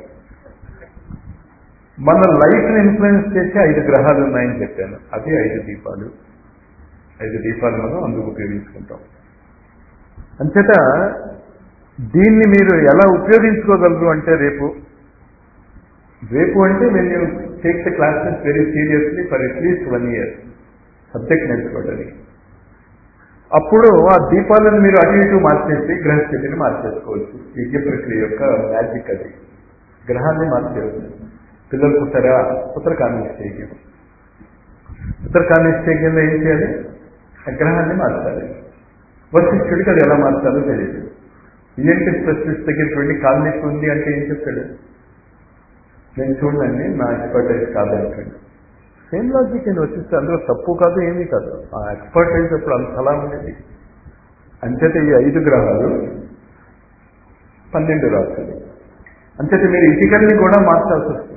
మన లైఫ్ ని ఇన్ఫ్లుయెన్స్ చేసే ఐదు గ్రహాలు ఉన్నాయని చెప్పాను అదే ఐదు దీపాలు ఐదు దీపాలు మనం అందుకు ఉపయోగించుకుంటాం అంచేత దీన్ని మీరు ఎలా ఉపయోగించుకోగలరు అంటే రేపు రేపు అంటే when you take the classes very seriously for at least one year subject నేర్చుకోవడానికి అప్పుడు ఆ దీపాలను మీరు అటు ఇటు మార్చేసి గ్రహస్థితిని మార్చేసుకోవచ్చు యజ్ఞ ప్రక్రియ యొక్క మ్యాజిక్ అది గ్రహాన్ని మార్చేయవచ్చు పిల్లలు పుట్టరా పుత్రకామేశ్చర్యం పుత్రకామేశ్చర్యంలో ఏం చేయాలి ఆ గ్రహాన్ని మార్చాలి వశిష్ఠుడికి అది ఎలా మార్చాలో తెలియదు ఈఎన్టీ స్పెషలిస్ట్ దగ్గరికి వెళ్ళి కాలు నొప్పి ఉంది అంటే ఏం చెప్తాడు నేను చూడండి నా ఎక్స్పర్టైజ్ కాదనుకోండి సేమ్ లాజిక్ నేను వచ్చిస్తే అందులో తప్పు కాదు ఏమీ కాదు ఆ ఎక్స్పర్టైజ్ అప్పుడు అంతలా ఉండేది అంచేత ఈ ఐదు గ్రహాలు పన్నెండు రాసులు అంచేత మీరు ఇటుకల్ని కూడా మార్చాల్సి వస్తుంది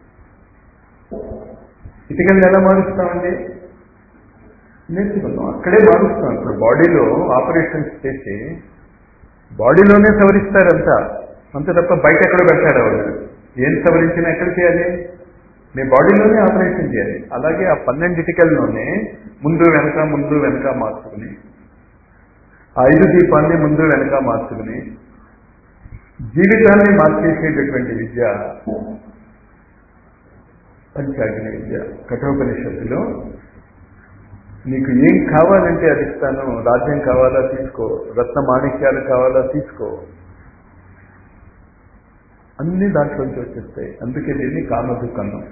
ఇటుకల్ని ఎలా మారుస్తామండి నేర్చుకున్నాం అక్కడే మారుస్తాం ఇప్పుడు బాడీలో ఆపరేషన్స్ చేసి బాడీలోనే సవరిస్తారంతా అంతే తప్ప బయట ఎక్కడ పెడతారు వాళ్ళు ఏం సవరించినా ఎక్కడ చేయాలి మీ బాడీలోనే ఆపరేషన్ చేయాలి అలాగే ఆ పన్నెండిటికల్లోనే ముందు వెనక ముందు వెనక మార్చుకుని ఆ ఐదు దీపాన్ని ముందు వెనక మార్చుకుని జీవితాన్ని మార్చేసేటటువంటి విద్య పంచాగ్ని విద్య కఠోపనిషత్తులో నీకు ఏం కావాలంటే అది ఇస్తాను రాజ్యం కావాలా తీసుకో రత్న మాణిక్యాలు కావాలా తీసుకో అన్ని దాంట్లోంచి వచ్చేస్తాయి అందుకే దీన్ని కామదుకన్నం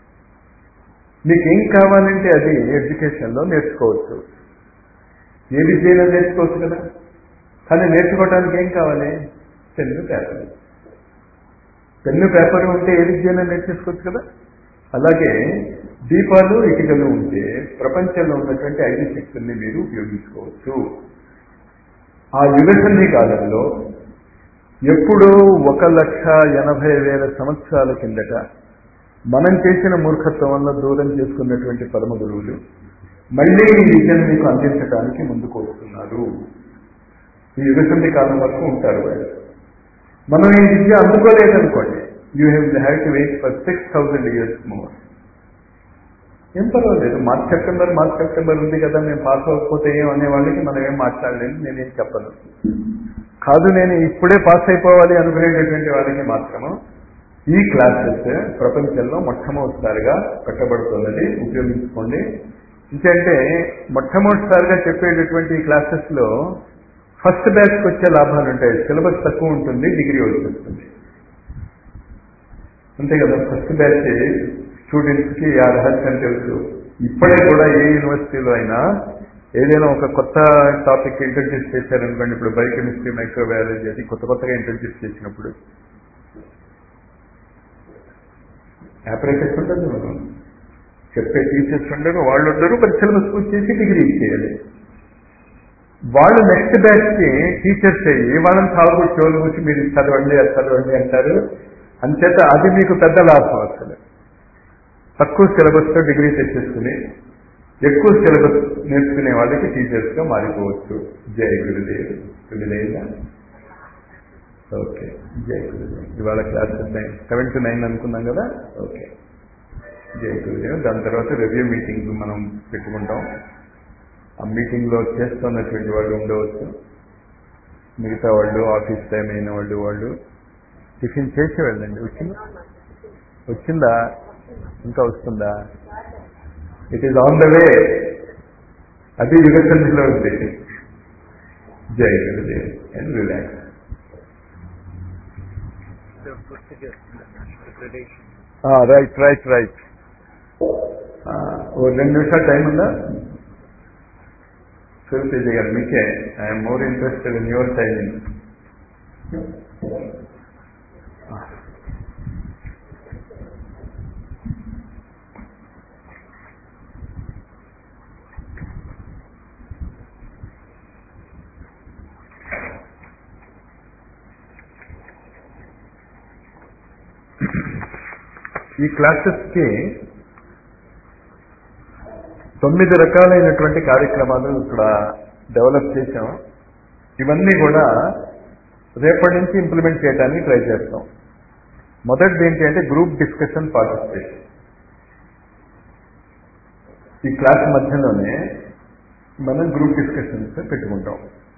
నీకేం కావాలంటే అది ఎడ్యుకేషన్లో నేర్చుకోవచ్చు ఏ విద్యలో నేర్చుకోవచ్చు కదా కానీ నేర్చుకోవడానికి ఏం కావాలి పెన్ను పేపర్ పెన్ను పేపర్ ఉంటే ఏ విద్యలో నేర్చేసుకోవచ్చు కదా అలాగే దీపాలు ఇటుకలు ఉంటే ప్రపంచంలో ఉన్నటువంటి ఐదు శక్తుల్ని మీరు ఉపయోగించుకోవచ్చు ఆ యుగసంధి కాలంలో ఎప్పుడో ఒక లక్ష ఎనభై వేల సంవత్సరాల కిందట మనం చేసిన మూర్ఖత్వం వల్ల దూరం చేసుకున్నటువంటి పరమ గురువులు మళ్ళీ ఈ విద్యను మీకు అందించడానికి ముందుకు వస్తున్నారు ఈ యుగసంధి కాలం వరకు ఉంటారు వాళ్ళు మనం ఈ విద్య అందుకోలేదనుకోండి you have have to wait for six thousand years more ఏం పర్వాలేదు మార్చ్ సెప్టెంబర్ మార్చ్ సెప్టెంబర్ ఉంది కదా మేము పాస్ అవ్వకపోతే ఏం అనే వాళ్ళకి మనం ఏం మాట్లాడలేదు నేనేం చెప్పను కాదు నేను ఇప్పుడే పాస్ అయిపోవాలి అనుకునేటటువంటి వాళ్ళకి మాత్రము ఈ క్లాసెస్ ప్రపంచంలో మొట్టమొదటిసారిగా పెట్టబడుతున్నది ఉపయోగించుకోండి ఎందుకంటే మొట్టమొదటిసారిగా చెప్పేటటువంటి ఈ క్లాసెస్ లో ఫస్ట్ బ్యాచ్కి వచ్చే లాభాలు ఉంటాయి సిలబస్ తక్కువ ఉంటుంది డిగ్రీ వచ్చేస్తుంది అంతే కదా ఫస్ట్ బ్యాచ్ స్టూడెంట్స్ కి ఆ రహస్యం తెలుసు ఇప్పుడే కూడా ఏ యూనివర్సిటీలో అయినా ఏదైనా ఒక కొత్త టాపిక్ ఇంట్రడ్యూస్ చేశారనుకోండి ఇప్పుడు బయోకెమిస్ట్రీ మైక్రోబయాలజీ అది కొత్త కొత్తగా ఇంట్రడ్యూస్ చేసినప్పుడు ఆపరేటర్స్ ఉండదు మనం చెప్పే టీచర్స్ ఉండరు వాళ్ళు ఉండరు మరి సిలబస్ పూర్తి చేసి డిగ్రీ ఇచ్చేయాలి వాళ్ళు నెక్స్ట్ బ్యాచ్ కి టీచర్స్ అయ్యి వాళ్ళని సాగు చెవులు కూర్చి మీరు ఇది చదవండి అది చదవండి అంటారు అంచేత అది మీకు పెద్ద లాభం అసలు తక్కువ సిలబస్ తో డిగ్రీ తెచ్చేసుకుని ఎక్కువ సిలబస్ నేర్చుకునే వాళ్ళకి టీచర్స్ గా మారిపోవచ్చు జయ గురుదేవ్ గురుదేవా ఓకే జయ గురుదేవ్ ఇవాళ class nine seven to nine అనుకున్నాం కదా ఓకే జయ గురుదేవ్ దాని తర్వాత రివ్యూ మీటింగ్ మనం పెట్టుకుంటాం ఆ మీటింగ్ లో చేస్తున్నటువంటి వాళ్ళు ఉండవచ్చు మిగతా వాళ్ళు ఆఫీస్ టైం అయిన వాళ్ళు వాళ్ళు టిఫిన్ చేసి వెళ్ళండి వచ్చిందా వచ్చిందా ఇంకా వస్తుందా it is on the way అది యుగసంధిలో ఉంది Jai Gurudev and relax right right right ఓ రెండు నిమిషాలు టైం ఉందా శివతేజ గారు మీకే I'm more interested in your timing ఈ క్లాసెస్కి తొమ్మిది రకాలైనటువంటి కార్యక్రమాలు ఇక్కడ డెవలప్ చేశాం ఇవన్నీ కూడా రేపటి నుంచి ఇంప్లిమెంట్ చేయడానికి ట్రై చేస్తాం మొదటిది ఏంటి అంటే గ్రూప్ డిస్కషన్ పార్టిసిపేషన్ ఈ క్లాస్ మధ్యలోనే మనం గ్రూప్ డిస్కషన్స్ పెట్టుకుంటాం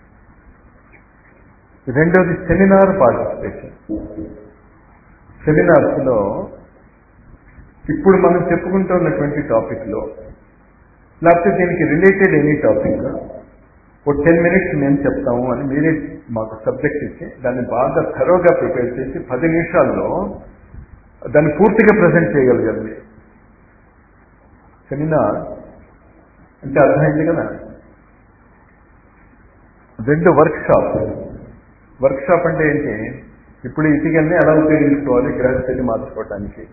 రెండోది సెమినార్ పార్టిసిపేషన్ సెమినార్స్ లో ఇప్పుడు మనం చెప్పుకుంటున్నటువంటి టాపిక్ లో లేకపోతే దీనికి రిలేటెడ్ ఎనీ టాపిక్ ఒక టెన్ మినిట్స్ మేము చెప్తాము అని మీరే మాకు సబ్జెక్ట్ ఇచ్చి దాన్ని బాగా థరోగా ప్రిపేర్ చేసి పది నిమిషాల్లో దాన్ని పూర్తిగా ప్రజెంట్ చేయగలగాలి సెమినార్ అంటే అర్థమైంది కదా రెండు వర్క్ షాప్ వర్క్ షాప్ అంటే ఏంటి ఇప్పుడు ఇటుకల్ని ఎలా ఉపయోగించుకోవాలి గ్రహస్థితి మార్చుకోవటానికి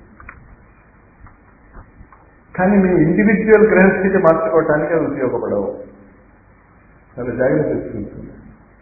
కానీ మీ ఇండివిజువల్ గ్రహస్థితి మార్చుకోవటానికి అవి ఉపయోగపడవు చాలా జాగ్రత్త తీసుకుంటుంది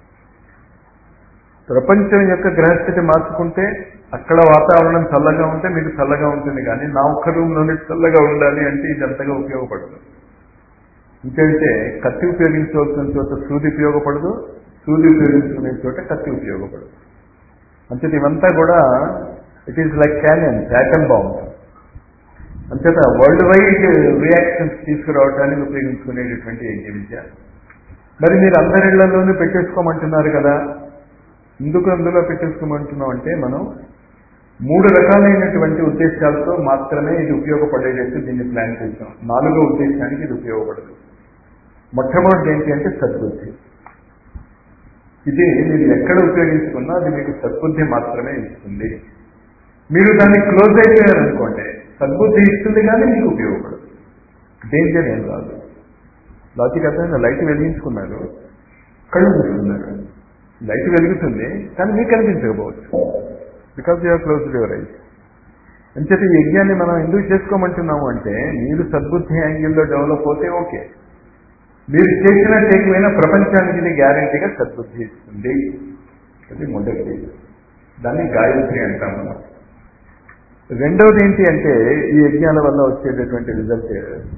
ప్రపంచం యొక్క గ్రహస్థితి మార్చుకుంటే అక్కడ వాతావరణం చల్లగా ఉంటే మీకు చల్లగా ఉంటుంది కానీ నా ఒక్క రూమ్లోనే చల్లగా ఉండాలి అంటే ఇది అంతగా ఉపయోగపడదు ఇంకంటే కత్తి ఉపయోగించవలసిన చోట సూది ఉపయోగపడదు సూది ఉపయోగించుకునే చోట కత్తి ఉపయోగపడదు అంచేత ఇవంతా కూడా it is like canyon atom bomb అంచేత వరల్డ్ వైడ్ రియాక్షన్స్ తీసుకురావడానికి ఉపయోగించుకునేటటువంటి యజ్ఞ విద్య మరి మీరు అందరిళ్లలోనూ పెట్టేసుకోమంటున్నారు కదా ఎందుకు అందులో పెట్టేసుకోమంటున్నాం అంటే మనం మూడు రకాలైనటువంటి ఉద్దేశాలతో మాత్రమే ఇది ఉపయోగపడేటట్టు దీన్ని ప్లాన్ చేసాం నాలుగో ఉద్దేశానికి ఇది ఉపయోగపడదు మొట్టమొదటి ఏంటి అంటే సద్బుద్ధి ఇది మీరు ఎక్కడ ఉపయోగించుకున్నా అది మీకు సద్బుద్ధి మాత్రమే ఇస్తుంది మీరు దాన్ని క్లోజ్ అయిపోయారనుకోండి సద్బుద్ధి ఇస్తుంది కానీ మీకు ఉపయోగపడదు డేంజర్ ఏం రాదు లాజిక్ అర్థమైందా లైట్ వెలిగించుకున్నారు కళ్ళు మూసుకున్నారు లైట్ వెలుగుతుంది కానీ మీకు కనిపించకపోవచ్చు because you're close your eyes అంచేత ఈ యజ్ఞాన్ని మనం ఎందుకు చేసుకోమంటున్నాము అంటే మీరు సద్బుద్ధి యాంగిల్లో డెవలప్ అవుతే ఓకే మీరు చేసిన చేయకపోయినా ప్రపంచానికి ఇది గ్యారంటీగా సద్బుద్ధి ఇస్తుంది అది మొదటిది దాన్ని గాయత్రి అంటాం మనం రెండవది ఏంటి అంటే ఈ యజ్ఞాల వల్ల వచ్చేటటువంటి రిజల్ట్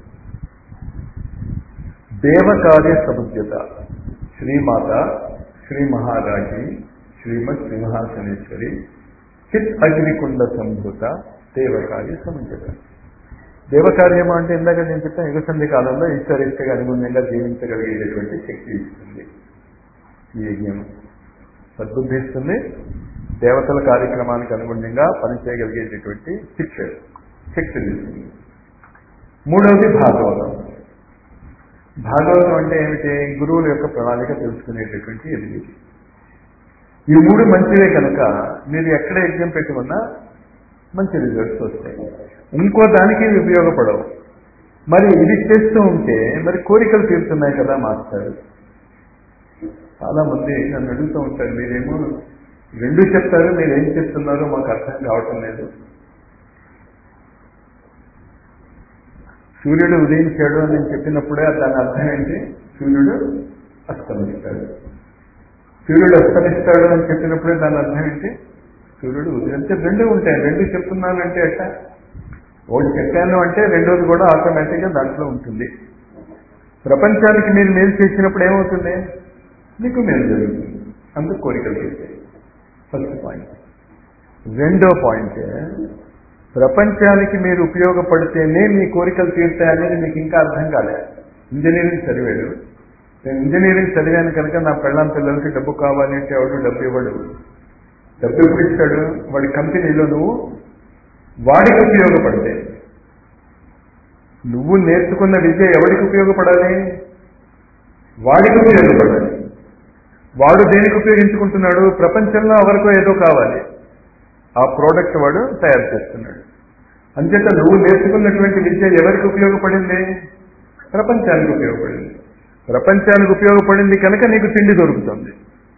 దేవకార్య సముద్యత శ్రీమాత శ్రీ మహారాజి శ్రీమద్ సింహాసనేశ్వరి చిత్ అగ్నికుండ సంభూత దేవకార్య సముద్యత దేవకార్యము అంటే ఇందాక నేను చెప్పాను యుగసంధి కాలంలో ఈశ్వరిష్టగా అనుగుణంగా జీవించగలిగేటటువంటి శక్తి ఇస్తుంది ఈ యజ్ఞం సద్బుద్ధి ఇస్తుంది దేవతల కార్యక్రమానికి అనుగుణంగా పనిచేయగలిగేటటువంటి శిక్ష శక్తి ఇస్తుంది మూడవది భాగవతం భాగవతం అంటే ఏమిటి గురువుల యొక్క ప్రణాళిక తెలుసుకునేటటువంటి ఎదిగి ఈ మూడు మంచివే కనుక మీరు ఎక్కడ యజ్ఞం పెట్టుకున్నా మంచి రిజల్ట్స్ వస్తాయి ఇంకో దానికి ఇవి ఉపయోగపడవు మరి ఇది చేస్తూ ఉంటే మరి కోరికలు తీరుతున్నాయి కదా మాస్టర్ చాలా మంది నన్ను అడుగుతూ ఉంటారు మీరేమో రెండు చెప్తారు మీరు ఏం చెప్తున్నారో మాకు అర్థం కావటం లేదు సూర్యుడు ఉదయించాడు అని నేను చెప్పినప్పుడే దాని అర్థం ఏంటి సూర్యుడు అస్తమిస్తాడు సూర్యుడు అస్తమిస్తాడు అని చెప్పినప్పుడే దాని అర్థం ఏంటి సూర్యుడు ఉదయించే రెండు ఉంటాయి రెండు చెప్తున్నానంటే ఎట్లా ఒకటి చెప్పాను అంటే రెండోది కూడా ఆటోమేటిక్గా దాంట్లో ఉంటుంది ప్రపంచానికి మీరు మేలు చేసినప్పుడు ఏమవుతుంది మీకు మేలు జరుగుతుంది అందుకు కోరికలు తీస్తాయి ఫస్ట్ పాయింట్ రెండో పాయింట్ ప్రపంచానికి మీరు ఉపయోగపడితేనే మీ కోరికలు తీరుతాయి అనేది మీకు ఇంకా అర్థం కాలేదు ఇంజనీరింగ్ చదివాడు నేను ఇంజనీరింగ్ చదివాను కనుక నా పెళ్ళాం పిల్లలకి డబ్బు కావాలి అంటే ఎవడు డబ్బు ఇవ్వడు డబ్బు ఎప్పుడు ఇస్తాడు వాడి కంపెనీలో నువ్వు వాడికి ఉపయోగపడితే నువ్వు నేర్చుకున్న విద్య ఎవరికి ఉపయోగపడాలి వాడికి ఉపయోగపడాలి వాడు దేనికి ఉపయోగించుకుంటున్నాడు ప్రపంచంలో ఎవరికో ఏదో కావాలి ఆ ప్రోడక్ట్ వాడు తయారు చేస్తున్నాడు అంచేత నువ్వు నేర్చుకున్నటువంటి విద్య ఎవరికి ఉపయోగపడింది ప్రపంచానికి ఉపయోగపడింది ప్రపంచానికి ఉపయోగపడింది కనుక నీకు తిండి దొరుకుతుంది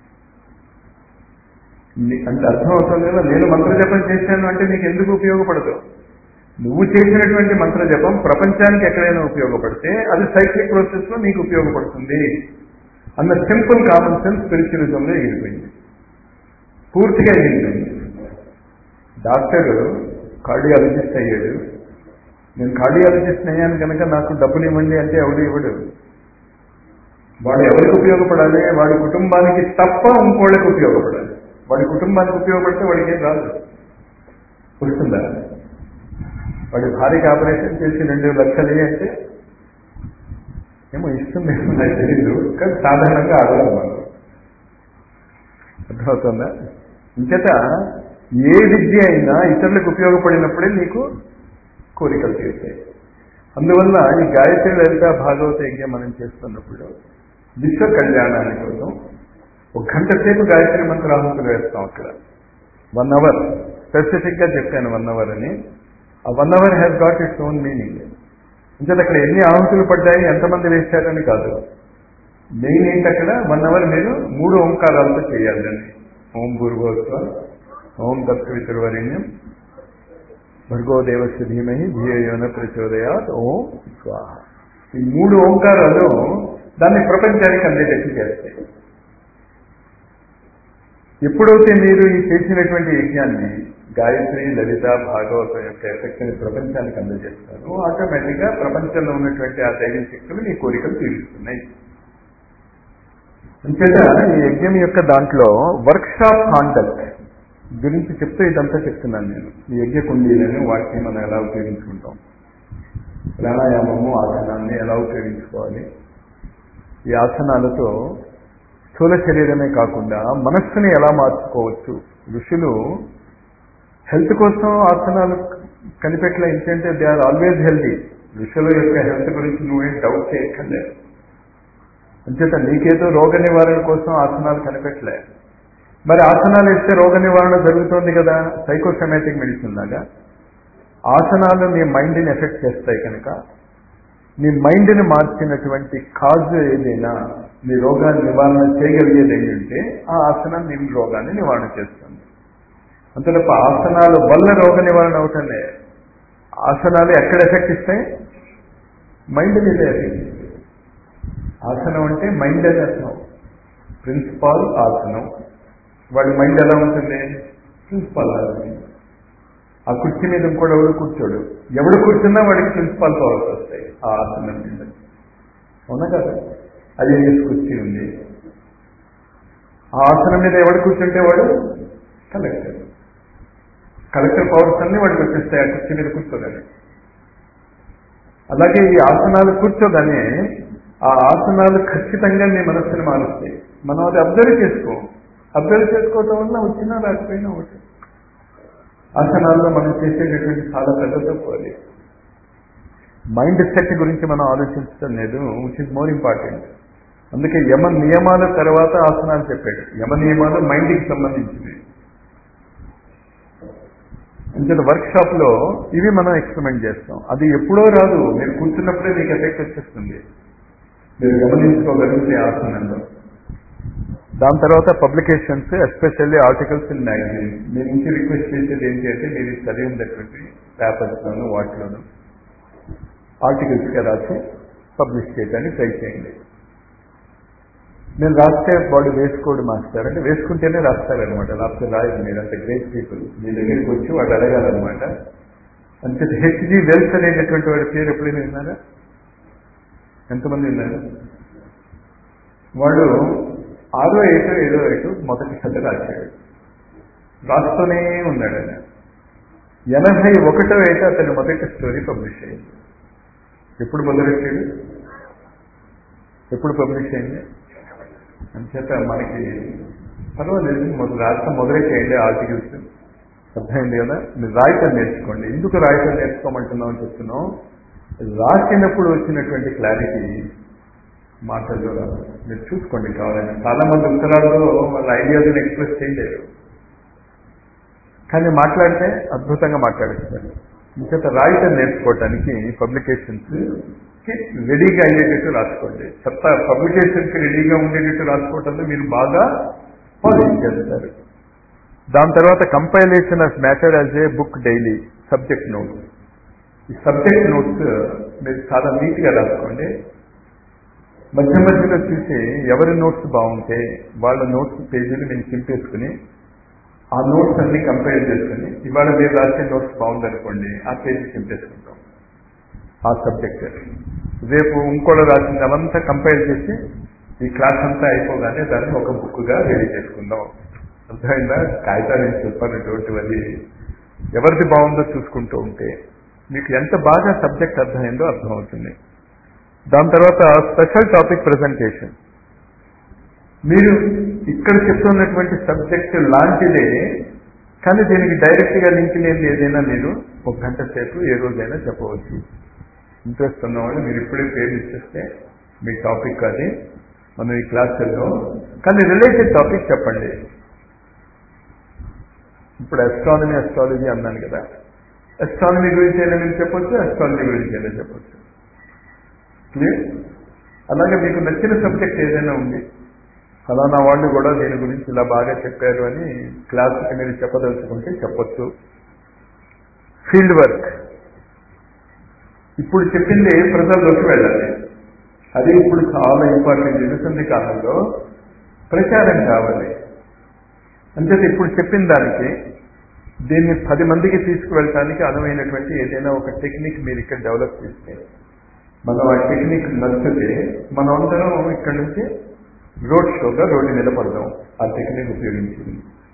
అంటే అర్థం అవుతుంది కదా నేను మంత్రజపం చేశాను అంటే నీకు ఎందుకు ఉపయోగపడదు నువ్వు చేసినటువంటి మంత్రజపం ప్రపంచానికి ఎక్కడైనా ఉపయోగపడితే అది సైక్లిక్ ప్రాసెస్ లో నీకు ఉపయోగపడుతుంది అన్న సింపుల్ కామన్ సెన్స్ స్పిరిచువలిజంలో ఎగిరిపోయింది పూర్తిగా ఎగిరిపోయింది డాక్టర్ కార్డియాలజిస్ట్ అయ్యాడు నేను కార్డియాలజిస్ట్ అయ్యాను కనుక నాకు డబ్బులు ఇవ్వండి అంటే ఎవడు ఇవ్వడు వాడు ఎవరికి ఉపయోగపడాలి వాడి కుటుంబానికి తప్ప ఇంకోళ్ళకి ఉపయోగపడాలి వాడి కుటుంబానికి ఉపయోగపడితే వాడికి ఏం రాదు వస్తుందా వాడి భార్యకి ఆపరేషన్ చేసి రెండు లక్షలు అంటే ఏమో ఇస్తుంది నాకు తెలీదు కానీ సాధారణంగా అడగదు వాళ్ళు అర్థమవుతుందా ఇంకట ఏ విద్య అయినా ఇతరులకు ఉపయోగపడినప్పుడే నీకు కోరికలు తీరుతాయి అందువల్ల ఈ గాయత్రి లలిత భాగవత యజ్ఞం మనం చేస్తున్నప్పుడు విశ్వ కళ్యాణాని కోసం ఒక గంట సేపు గాయత్రి మంత్రాహుతులు వేస్తాం అక్కడ వన్ అవర్ స్పెసిఫిక్ గా చెప్పాను వన్ అవర్ అని ఆ one hour has got its own meaning ఇంకా అక్కడ ఎన్ని ఆహుతులు పడ్డాయి ఎంతమంది వేశారని కాదు మెయిన్ ఏంటి అక్కడ వన్ అవర్ మీరు మూడు ఓంకారాలతో చేయాలి దాన్ని ఓం భూర్భోత్వ ఓం తత్వితుర్వరణ్యం భర్గో దేవస్య ధీమహి ధియోన ప్రచోదయాత్ ఓం స్వాహ ఈ మూడు ఓంకారాలు దాన్ని ప్రపంచానికి అందేటట్టు చేస్తాయి ఎప్పుడైతే మీరు ఈ చేసినటువంటి యజ్ఞాన్ని గాయత్రి లలిత భాగవతం యొక్క ఎఫెక్ట్ని ప్రపంచానికి అందజేస్తారు ఆటోమేటిక్గా ప్రపంచంలో ఉన్నటువంటి ఆ దైవ శక్తులు మీ కోరికలు తీరుస్తున్నాయి అంచేత ఈ యజ్ఞం యొక్క దాంట్లో వర్క్షాప్ కాండక్ట్ గురించి చెప్తూ ఇదంతా చెప్తున్నాను నేను ఈ యజ్ఞ కుండీలను వాటిని మనం ఎలా ఉపయోగించుకుంటాం ప్రాణాయామము ఆసనాన్ని ఎలా ఉపయోగించుకోవాలి ఈ ఆసనాలతో స్థూల శరీరమే కాకుండా మనస్సుని ఎలా మార్చుకోవచ్చు ఋషులు హెల్త్ కోసం ఆసనాలు కనిపెట్టలే ఏంటంటే దే ఆర్ ఆల్వేజ్ హెల్దీ ఋషుల యొక్క హెల్త్ గురించి నువ్వేం డౌట్ చేయక్కర్లేదు అంచేత నీకేదో రోగ నివారణ కోసం ఆసనాలు కనిపెట్టలే మరి ఆసనాలు వేస్తే రోగ నివారణ జరుగుతోంది కదా సైకోసెమాటిక్ మెడిసిన్ లాగా ఆసనాలు నీ మైండ్ని ఎఫెక్ట్ చేస్తాయి కనుక నీ మైండ్ని మార్చినటువంటి కాజ్ ఏదైనా నీ రోగాన్ని నివారణ చేయగలిగేది ఏంటంటే ఆ ఆసనం నీ రోగాన్ని నివారణ చేస్తుంది అంతే తప్ప ఆసనాల వల్ల రోగ నివారణ అవుతుంది ఆసనాలు ఎక్కడ ఎఫెక్ట్ ఇస్తాయి మైండ్ మీద ఎఫెక్ట్ ఇస్తాయి ఆసనం అంటే మైండ్ అని అర్థం ప్రిన్సిపాల్ ఆసనం వాడి మైండ్ ఎలా ఉంటుంది ప్రిన్సిపాల్ ఆసనం ఆ కుర్చీ మీద ఇంకోటి ఎవడు కూర్చోడు ఎవడు కూర్చున్నా వాడికి ప్రిన్సిపాల్ పవర్స్ వస్తాయి ఆ ఆసనం మీద అవునా కదా అది కుర్చీ ఉంది ఆ ఆసనం మీద ఎవడు కూర్చుంటే వాడు కలెక్టర్ కలెక్టర్ పవర్స్ అన్ని వాడికి వచ్చేస్తాయి ఆ కుర్చీ మీద కూర్చోగానే అలాగే ఈ ఆసనాలు కూర్చోగానే ఆ ఆసనాలు ఖచ్చితంగా నీ మనస్సుని మారుస్తాయి మనం అది అబ్జర్వ్ చేసుకో అబ్జర్వ్ చేసుకోవటం వల్ల వచ్చినా రాకపోయినా ఒకటి ఆసనాల్లో మనం చేసేటటువంటి చాలా పెద్ద తప్పు అది మైండ్ సెట్ గురించి మనం ఆలోచించడం లేదు విచ్ ఇస్ మోర్ ఇంపార్టెంట్ అందుకే యమ నియమాల తర్వాత ఆసనాలు చెప్పాడు యమ నియమాలు మైండ్కి సంబంధించినవి అంటే వర్క్ షాప్ లో ఇవి మనం ఎక్స్పెరిమెంట్ చేస్తాం అది ఎప్పుడో రాదు మీరు కూర్చున్నప్పుడే మీకు ఎఫెక్ట్ వచ్చేస్తుంది మీరు గమనించుకోగలిగితే ఆసనంలో దాని తర్వాత publications especially articles in magazine మీ నుంచి రిక్వెస్ట్ చేసేది ఏంటి అంటే మీరు చదివినటువంటి పేపర్స్లోను వాటిలోను ఆర్టికల్స్గా రాసి పబ్లిష్ చేయడానికి ట్రై చేయండి నేను రాస్తే వాడు వేసుకోడు మాస్టర్ అంటే వేసుకుంటేనే రాస్తారనమాట లేకపోతే రాయదు మీరు అంత గ్రేట్ పీపుల్ మీ దగ్గరికి వచ్చి వాడు అడగాలన్నమాట అంతే హెచ్జి వెల్స్ అనేటటువంటి వాడి పేరు ఎప్పుడైనా విన్నారా ఎంతమంది విన్నారు వాడు ఆరో ఏటో ఏదో ఏటో మొదటి కథ రాశాడు రాస్తూనే ఉన్నాడు ఆయన ఎనభై ఒకటో ఏటో అతని మొదటి స్టోరీ పబ్లిష్ అయింది ఎప్పుడు మొదలెట్టాడు ఎప్పుడు పబ్లిష్ అయింది అంచేత మనకి పర్వాలేదు మొదలు రాష్ట్రం మొదలెట్టేయండి ఆర్టికల్స్ అర్థమైంది కదా మీరు రాయటం నేర్చుకోండి ఎందుకు రాయటం నేర్చుకోమంటున్నాం అని చెప్తున్నాం రాసినప్పుడు వచ్చినటువంటి క్లారిటీ మాటల్లో రాదు మీరు చూసుకోండి కావాలని చాలా మంది ఉత్తరాల్లో వాళ్ళ ఐడియాలను ఎక్స్ప్రెస్ చేయలేరు కానీ మాట్లాడితే అద్భుతంగా మాట్లాడేస్తారు ఇంకేత రాయటం నేర్చుకోవటానికి పబ్లికేషన్స్ కి రెడీగా అయ్యేటట్టు రాసుకోండి చెత్త పబ్లికేషన్కి రెడీగా ఉండేటట్టు రాసుకోవటంలో మీరు బాగా పాలిష్ చేస్తారు దాని తర్వాత compilation of matter as a book daily subject notes ఈ సబ్జెక్ట్ నోట్స్ మీరు చాలా నీట్గా రాసుకోండి మధ్య మధ్యలో చూసి ఎవరి నోట్స్ బాగుంటే వాళ్ళ నోట్స్ పేజీలు నేను చింపేసుకుని ఆ నోట్స్ అన్ని కంపేర్ చేసుకుని ఇవాళ మీరు రాసే నోట్స్ బాగుందనుకోండి ఆ పేజీ చింపేసుకుంటాం ఆ సబ్జెక్ట్ రేపు ఇంకోటి రాసింది అవంతా కంపేర్ చేసి ఈ క్లాస్ అంతా అయిపోగానే దాన్ని ఒక బుక్గా రెడీ చేసుకుందాం అర్థమైందా కాగితాలు నేను చెప్పానటువంటివది ఎవరిది బాగుందో చూసుకుంటూ ఉంటే మీకు ఎంత బాగా సబ్జెక్ట్ అర్థమైందో అర్థమవుతుంది దాని తర్వాత స్పెషల్ టాపిక్ ప్రజెంటేషన్ మీరు ఇక్కడ చెప్తున్నటువంటి సబ్జెక్ట్ లాంటిదే కానీ దీనికి డైరెక్ట్గా లింక్ లేని ఏదైనా మీరు ఒక గంట సేపు ఏ రోజైనా చెప్పవచ్చు ఇంట్రెస్ట్ ఉన్నవాళ్ళు మీరు ఇప్పుడే పేరు ఇచ్చేస్తే మీ టాపిక్ అది మనం ఈ క్లాసుల్లో కానీ రిలేటెడ్ టాపిక్ చెప్పండి ఇప్పుడు అస్ట్రానమీ అస్ట్రాలజీ అన్నాను కదా అస్ట్రానమీ గురించి అయినా మీరు చెప్పొచ్చు అస్ట్రాలజీ గురించి అయినా చెప్పొచ్చు క్లియర్ అలాగే మీకు నచ్చిన సబ్జెక్ట్ ఏదైనా ఉంది ఫలానా వాళ్ళు కూడా దీని గురించి ఇలా బాగా చెప్పారు అని క్లాస్కి మీరు చెప్పదలుచుకుంటే చెప్పొచ్చు ఫీల్డ్ వర్క్ ఇప్పుడు చెప్పింది ప్రజల్లోకి వెళ్ళాలి అది ఇప్పుడు చాలా ఇంపార్టెంట్ ఎదుగుతుంది కాలంలో ప్రచారం కావాలి అంటే ఇప్పుడు చెప్పిన దానికి దీన్ని పది మందికి తీసుకువెళ్ళటానికి అనువైనటువంటి ఏదైనా ఒక టెక్నిక్ మీరు ఇక్కడ డెవలప్ చేస్తే మనం ఆ టెక్నిక్ నచ్చితే మనం అందరం ఇక్కడ నుంచి రోడ్ షోగా రోడ్డు మీద పడదాం ఆ టెక్నిక్ ఉపయోగించి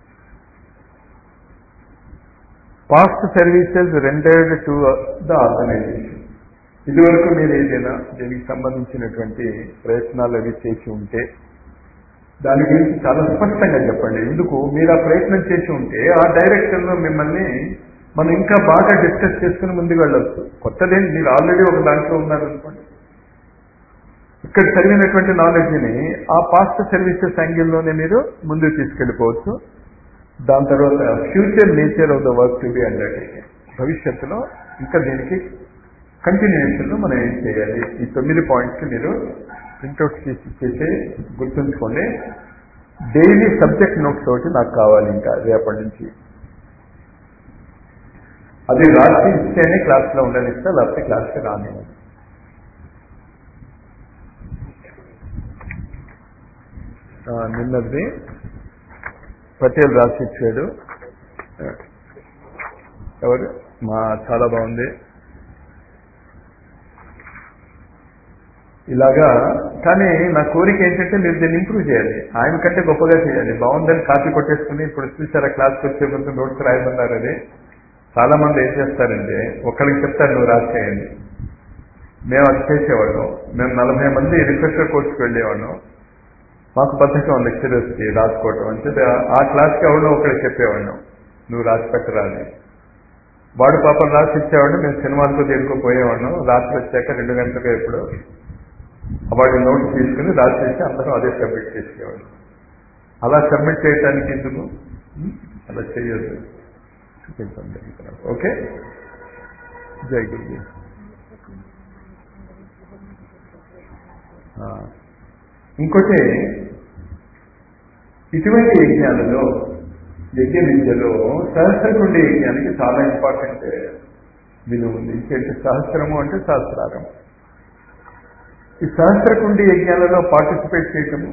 past services rendered to the organisation ఇదివరకు మీరు ఏదైనా దీనికి సంబంధించినటువంటి ప్రయత్నాలు అవి చేసి ఉంటే దాని గురించి చాలా స్పష్టంగా చెప్పండి ఎందుకు మీరు ఆ ప్రయత్నం చేసి ఉంటే ఆ డైరెక్షన్లో మిమ్మల్ని మనం ఇంకా బాగా డిస్కస్ చేసుకుని ముందుకు వెళ్ళొచ్చు కొత్తదేం మీరు ఆల్రెడీ ఒక దాంట్లో ఉన్నారనుకోండి ఇక్కడ చదివినటువంటి నాలెడ్జ్ని ఆ పాస్ట్ సర్వీసెస్ యాంగిల్లోనే మీరు ముందుకు తీసుకెళ్ళిపోవచ్చు దాని తర్వాత future nature of the work to be undertaking భవిష్యత్తులో ఇంకా దీనికి కంటిన్యూషన్లో మనం ఏం చేయాలి ఈ తొమ్మిది పాయింట్స్ మీరు ప్రింట్అవుట్ చేసి చేసి గుర్తుంచుకోండి డైలీ సబ్జెక్ట్ నోట్స్ ఒకటి నాకు కావాలి ఇంకా రేపటి నుంచి అది రాసి ఇస్తేనే క్లాస్లో ఉండనిస్తా లేకపోతే క్లాస్కి రాని నిన్నది పటేల్ రాసి ఇచ్చాడు ఎవరు మా చాలా బాగుంది ఇలాగా కానీ నా కోరిక ఏంటంటే మీరు దీన్ని ఇంప్రూవ్ చేయాలి ఆయన కంటే గొప్పగా చేయాలి బాగుందని కాపీ కొట్టేసుకుని ఇప్పుడు చూసారా క్లాస్కి వచ్చే ముందు నోట్స్ రాయమన్నారు అది చాలా మంది ఏం చేస్తారంటే ఒకరికి చెప్తారు నువ్వు రాసేయండి మేము అది చేసేవాళ్ళం మేము నలభై మంది రిఫ్రెషర్ కోర్సుకి వెళ్ళేవాళ్ళం మాకు బద్ధకం లెక్చరర్స్కి రాసుకోవటం అంటే ఆ క్లాస్కి ఎవడో ఒకటి చెప్పేవాడిని నువ్వు రాసి పెట్టరాని వాడు పాపం రాసి ఇచ్చేవాడు మేము సినిమాలతో దేనికోపోయేవాళ్ళం రాత్రి వచ్చాక రెండు గంటలకు ఎప్పుడు వాడి నోట్ తీసుకుని రాసి ఇచ్చి అందరం అదే సబ్మిట్ చేసేవాడు అలా సబ్మిట్ చేయడానికి ఎందుకు ఉం? అలా చేయొద్దు చూపించండి ఇక్కడ. ఓకే జై గురు ఇంకోటి ఇటువంటి యజ్ఞాలలో యజ్ఞ విద్యలో సహస్రకుండి యజ్ఞానికి చాలా ఇంపార్టెంట్ విలువ ఉంది ఇంకేంటి సహస్రము అంటే సహస్రారం ఈ సహస్రకుండి యజ్ఞాలలో పార్టిసిపేట్ చేయటము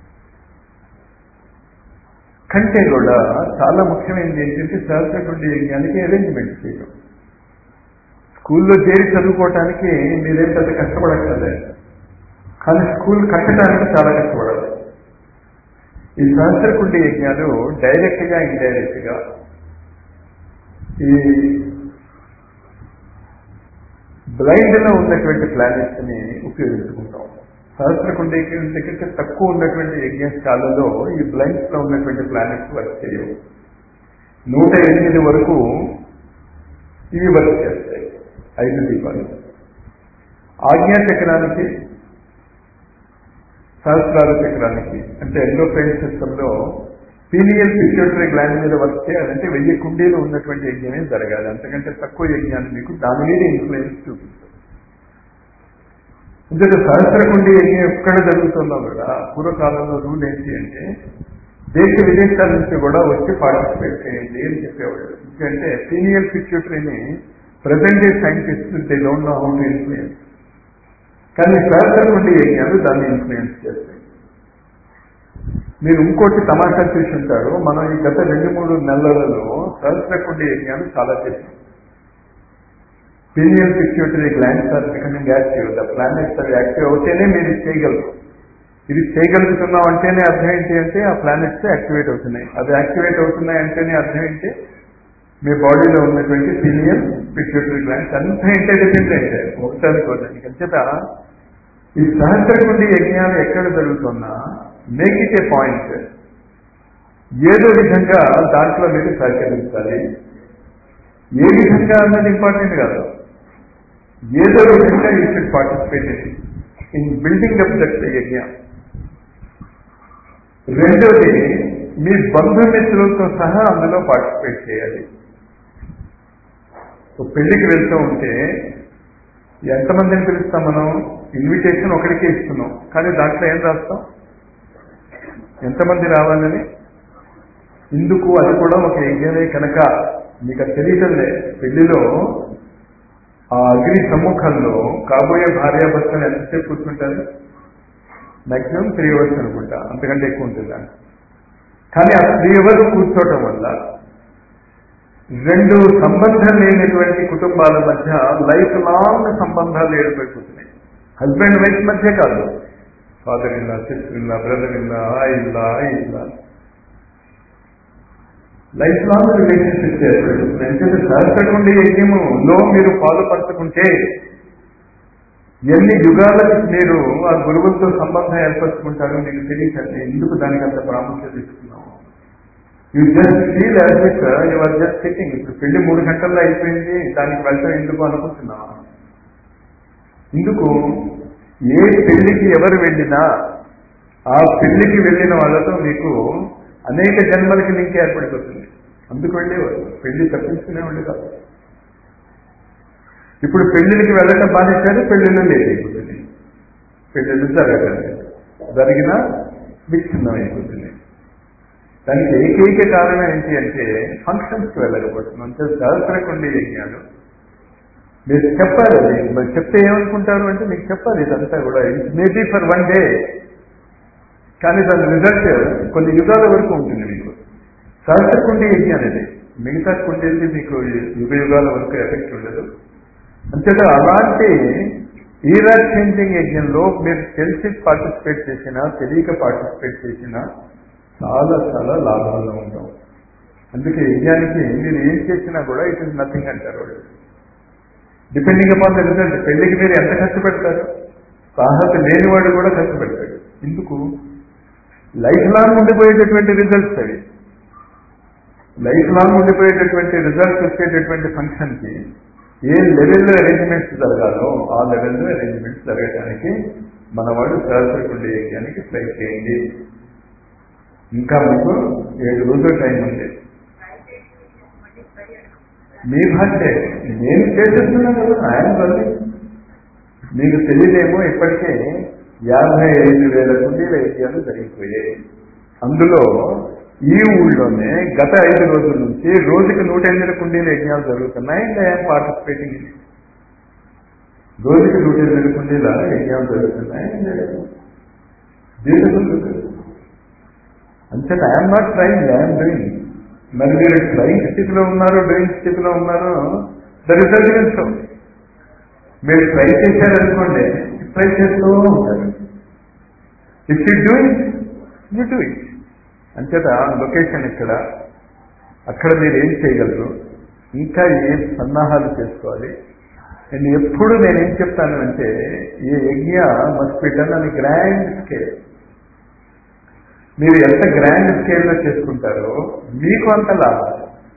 కంటే కూడా చాలా ముఖ్యమైనది ఏంటంటే సహస్రకుండి యజ్ఞానికి అరేంజ్మెంట్ చేయడం స్కూల్లో చేరి చదువుకోవటానికి మీరేం పెద్ద కష్టపడక్కర్లేదు కానీ స్కూల్ కట్టడానికి చాలా కష్టపడాలి ఈ సహస్రకుండి యజ్ఞాలు డైరెక్ట్ గా ఇండైరెక్ట్ గా ఈ బ్లైండ్ లో ఉన్నటువంటి ప్లానెట్స్ ని ఉపయోగించుకుంటాం సహస్రకుండి యజ్ఞం కంటే తక్కువ ఉన్నటువంటి యజ్ఞశాలలో ఈ బ్లైండ్స్ లో ఉన్నటువంటి ప్లానెట్స్ వర్క్ చేయవు నూట ఎనిమిది వరకు ఇవి వర్క్ చేస్తాయి ఐదు దీపాలు ఆజ్ఞా చక్రానికి సహస్రాల చక్రానికి అంటే ఎండోక్రైన్ సిస్టంలో పీనియల్ పిట్యూటరీ గ్లాండ్ మీద వర్క్ చేయాలంటే వెయ్యి కుండీలు ఉన్నటువంటి యజ్ఞమే జరగాలి అంతకంటే తక్కువ యజ్ఞాన్ని మీకు దాని మీద ఇన్ఫ్లుయెన్స్ చూపిస్తుంది ఎందుకంటే సహస్ర కుండీ యజ్ఞం ఎక్కడ జరుగుతుందో కూడా పూర్వకాలంలో రూల్ ఏంటి అంటే దేశ విదేశాల నుంచి కూడా వచ్చి పార్టిసిపేట్ చేయండి అని చెప్పేవాడు ఎందుకంటే పీనియల్ పిట్యూటరీని present day scientist they don't know how to influence కానీ సహస్రకుండి యజ్ఞాలు దాన్ని ఇన్ఫ్లుయెన్స్ చేస్తాయి మీరు ఇంకోటి తమాషా చూసి ఉంటారు మనం ఈ గత రెండు మూడు నెలలలో సహస్రకుండి యజ్ఞాలు చాలా చేసాం pineal pituitary glands are becoming active the planets అవి యాక్టివ్ అవుతేనే మీరు ఇది చేయగలరు ఇది చేయగలుగుతున్నాం అంటేనే అర్థం ఏంటి అంటే ఆ ప్లానెట్స్ యాక్టివేట్ అవుతున్నాయి అవి యాక్టివేట్ అవుతున్నాయి అంటేనే అర్థం ఏంటి మీ బాడీలో ఉన్నటువంటి పీనియల్ పిట్యూటరీ గ్లాండ్స్ అంతా ఇంటెలిజెంట్ అయితే ఒకటానికి అంచేత ఈ సహస్రకుండి యజ్ఞాలు ఎక్కడ జరుగుతున్నా మేక్ ఇట్ ఏ పాయింట్ ఏదో విధంగా దాంట్లో మీరు సహకరించాలి ఏ విధంగా అన్నది ఇంపార్టెంట్ కాదు ఏదో విధంగా you should participate in building up that yajna రెండోది మీ బంధుమిత్రులతో సహా అందులో పార్టిసిపేట్ చేయాలి ఒక పెళ్లికి వెళ్తూ ఉంటే ఎంతమందిని పిలుస్తాం మనం ఇన్విటేషన్ ఒకరికే ఇస్తున్నాం కానీ దాంట్లో ఏం రాస్తాం ఎంతమంది రావాలని ఇందుకు అది కూడా ఒక యజ్ఞమే కనుక మీకు అది తెలియటంలే పెళ్లిలో ఆ అగ్ని సమ్ముఖంలో కాబోయే భార్యాభర్తలు ఎంతసేపు కూర్చుంటారు మాక్సిమం త్రీ అవర్స్ అనుకుంటా అంతకంటే ఎక్కువ ఉంటుంది కానీ ఆ త్రీ అవర్స్ కూర్చోవటం వల్ల రెండు సంబంధం లేనటువంటి కుటుంబాల మధ్య లైఫ్ లాంగ్ సంబంధాలు ఏర్పడిపోతున్నాయి హస్బెండ్ వైఫ్ మధ్య కాదు ఫాదర్ ఇల్లా సిస్టర్ ఇల్లా బ్రదర్ ఇల్లా ఆ ఇల్లా ఆ ఇల్లా లైఫ్ లాంగ్ రిలేషన్షిప్ ఏర్పడిపోతున్నాయి ఎందుకంటే సహస్రకుండి యజ్ఞములో మీరు పాలుపరచుకుంటే ఎన్ని యుగాలకు మీరు ఆ గురువులతో సంబంధం ఏర్పరచుకుంటారో మీకు తెలియకండి ఎందుకు దానికి అంత ప్రాముఖ్యత ఇస్తున్నాము you just feel as it you are just sitting ఇప్పుడు పెళ్లి మూడు గంటల్లో అయిపోయింది దానికి వెళ్ళటం ఎందుకు అనుకుంటున్నావా ఇందుకు ఏ పెళ్లికి ఎవరు వెళ్ళినా ఆ పెళ్లికి వెళ్ళిన వాళ్ళతో మీకు అనేక జన్మలకి లింక్ ఏర్పడిపోతుంది అందుకు వెళ్ళేవారు పెళ్లి తప్పించుకునేవాళ్ళు కాదు ఇప్పుడు పెళ్లికి వెళ్ళటం బాధించారు పెళ్లిళ్ళు లేదు అయిపోతుంది పెళ్లిళ్ళు జరగటం లేదు జరిగినా విచ్ఛిన్నం అయిపోతుంది దానికి ఏకైక కారణం ఏంటి అంటే ఫంక్షన్స్కి వెళ్ళకపోతున్నాం అంటే సహస్రకుండి యజ్ఞాలు మీరు చెప్పాలి అది మరి చెప్తే ఏమనుకుంటారు అంటే మీకు చెప్పాలి ఇదంతా కూడా మేబీ ఫర్ వన్ డే కానీ దాని రిజల్ట్ కొన్ని యుగాల వరకు ఉంటుంది మీకు సహస్రకుండి యజ్ఞం అనేది మిగతా కుండేది మీకు యుగ యుగాల వరకు ఎఫెక్ట్ ఉండదు అంతేత అలాంటి ఈరా చేంజింగ్ యజ్ఞంలో మీరు తెలిసి పార్టిసిపేట్ చేసినా తెలియక పార్టిసిపేట్ చేసినా చాలా చాలా లాభాల్లో ఉంటాం అందుకే యజ్ఞానికి మీరు ఏం చేసినా కూడా ఇట్ ఇస్ నథింగ్ అంటారు వాళ్ళు డిపెండింగ్ అపాన్ ద రిజల్ట్ పెళ్లికి మీరు ఎంత ఖర్చు పెడతారు సాహస లేనివాడు కూడా ఖర్చు పెడతాడు ఎందుకు లైఫ్ లాంగ్ ఉండిపోయేటటువంటి రిజల్ట్స్ అవి లైఫ్ లాంగ్ ఉండిపోయేటటువంటి రిజల్ట్స్ వచ్చేటటువంటి ఫంక్షన్కి ఏ లెవెల్లో అరేంజ్మెంట్స్ జరగాలో ఆ లెవెల్లో అరేంజ్మెంట్స్ జరగడానికి మనవాడు సహస్రకుండ యజ్ఞానికి ట్రై చేయండి ఇంకా మీకు ఏడు రోజులు టైం ఉంది మీ భాషే నేను చేసేస్తున్నాను కదా ఆయన వల్లి మీకు తెలియదేమో ఇప్పటికే యాభై ఐదు వేల కుండీల యజ్ఞాలు జరిగిపోయాయి అందులో ఈ ఊళ్ళోనే గత ఐదు రోజుల నుంచి రోజుకి నూట ఎనిమిది కుండీల యజ్ఞాలు జరుగుతున్నాయి అండ్ ఐఎమ్ పార్టిసిపేటింగ్ ఇన్ రోజుకి నూట ఎనిమిది కుండీల యజ్ఞాలు జరుగుతున్నాయి బ్యూటిఫుల్ అంచేత I'm not trying I'm doing మరి మీరు ట్రైంగ్ స్థితిలో ఉన్నారు డూయింగ్ స్థితిలో ఉన్నారు ద రిజల్ట్ విల్ షో మీరు ట్రై చేశారనుకోండి ట్రై చేస్తూ ఉంటారు if you do it you do it అంచేత లొకేషన్ ఇక్కడ అక్కడ మీరు ఏం చేయగలరు ఇంకా ఏం సన్నాహాలు చేసుకోవాలి నేను ఎప్పుడు నేనేం చెప్తాను అంటే ఈ యజ్ఞ మస్ట్ బి డన్ అని గ్రాండ్ స్కేల్ మీరు ఎంత గ్రాండ్ స్కేల్లో చేసుకుంటారో మీకు అంత లాభం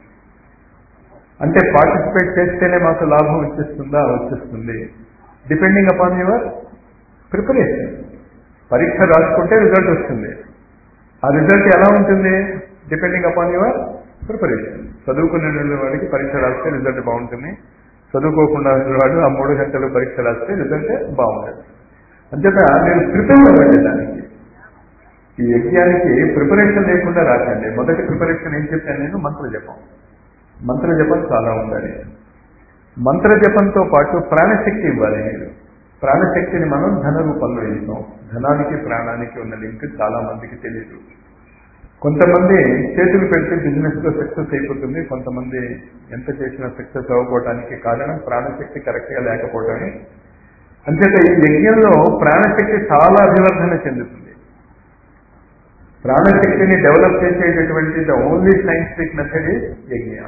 అంటే పార్టిసిపేట్ చేస్తేనే మాకు లాభం వచ్చేస్తుందా వచ్చేస్తుంది డిపెండింగ్ అపాన్ యువర్ ప్రిపరేషన్ పరీక్ష రాసుకుంటే రిజల్ట్ వస్తుంది ఆ రిజల్ట్ ఎలా ఉంటుంది డిపెండింగ్ అపాన్ యువర్ ప్రిపరేషన్ చదువుకునే వాడికి పరీక్ష రాస్తే రిజల్ట్ బాగుంటుంది చదువుకోకుండా వాడు ఆ మూడు గంటలు పరీక్ష రాస్తే రిజల్ట్ బాగుంటుంది అంచేత మీరు ప్రిపేర్ అవ్వండి దానికి ఈ యజ్ఞానికి ప్రిపరేషన్ లేకుండా రాకండి మొదటి ప్రిపరేషన్ ఏం చెప్పాను నేను మంత్ర జపం మంత్ర జపం చాలా ఉండాలి మంత్ర జపంతో పాటు ప్రాణశక్తి ఇవ్వాలి మీరు ప్రాణశక్తిని మనం ధన రూపంలో ఇస్తాం ధనానికి ప్రాణానికి ఉన్న లింక్ చాలా మందికి తెలియదు కొంతమంది చేతులు పెడితే బిజినెస్ లో సక్సెస్ అయిపోతుంది కొంతమంది ఎంత చేసినా సక్సెస్ అవ్వకపోవడానికి కారణం ప్రాణశక్తి కరెక్ట్ గా లేకపోవడమే అంచేత ఈ యజ్ఞంలో ప్రాణశక్తి చాలా అభివర్ధన చెందుతుంది ప్రాణశక్తిని డెవలప్ చేసేటటువంటి the only scientific method is yajna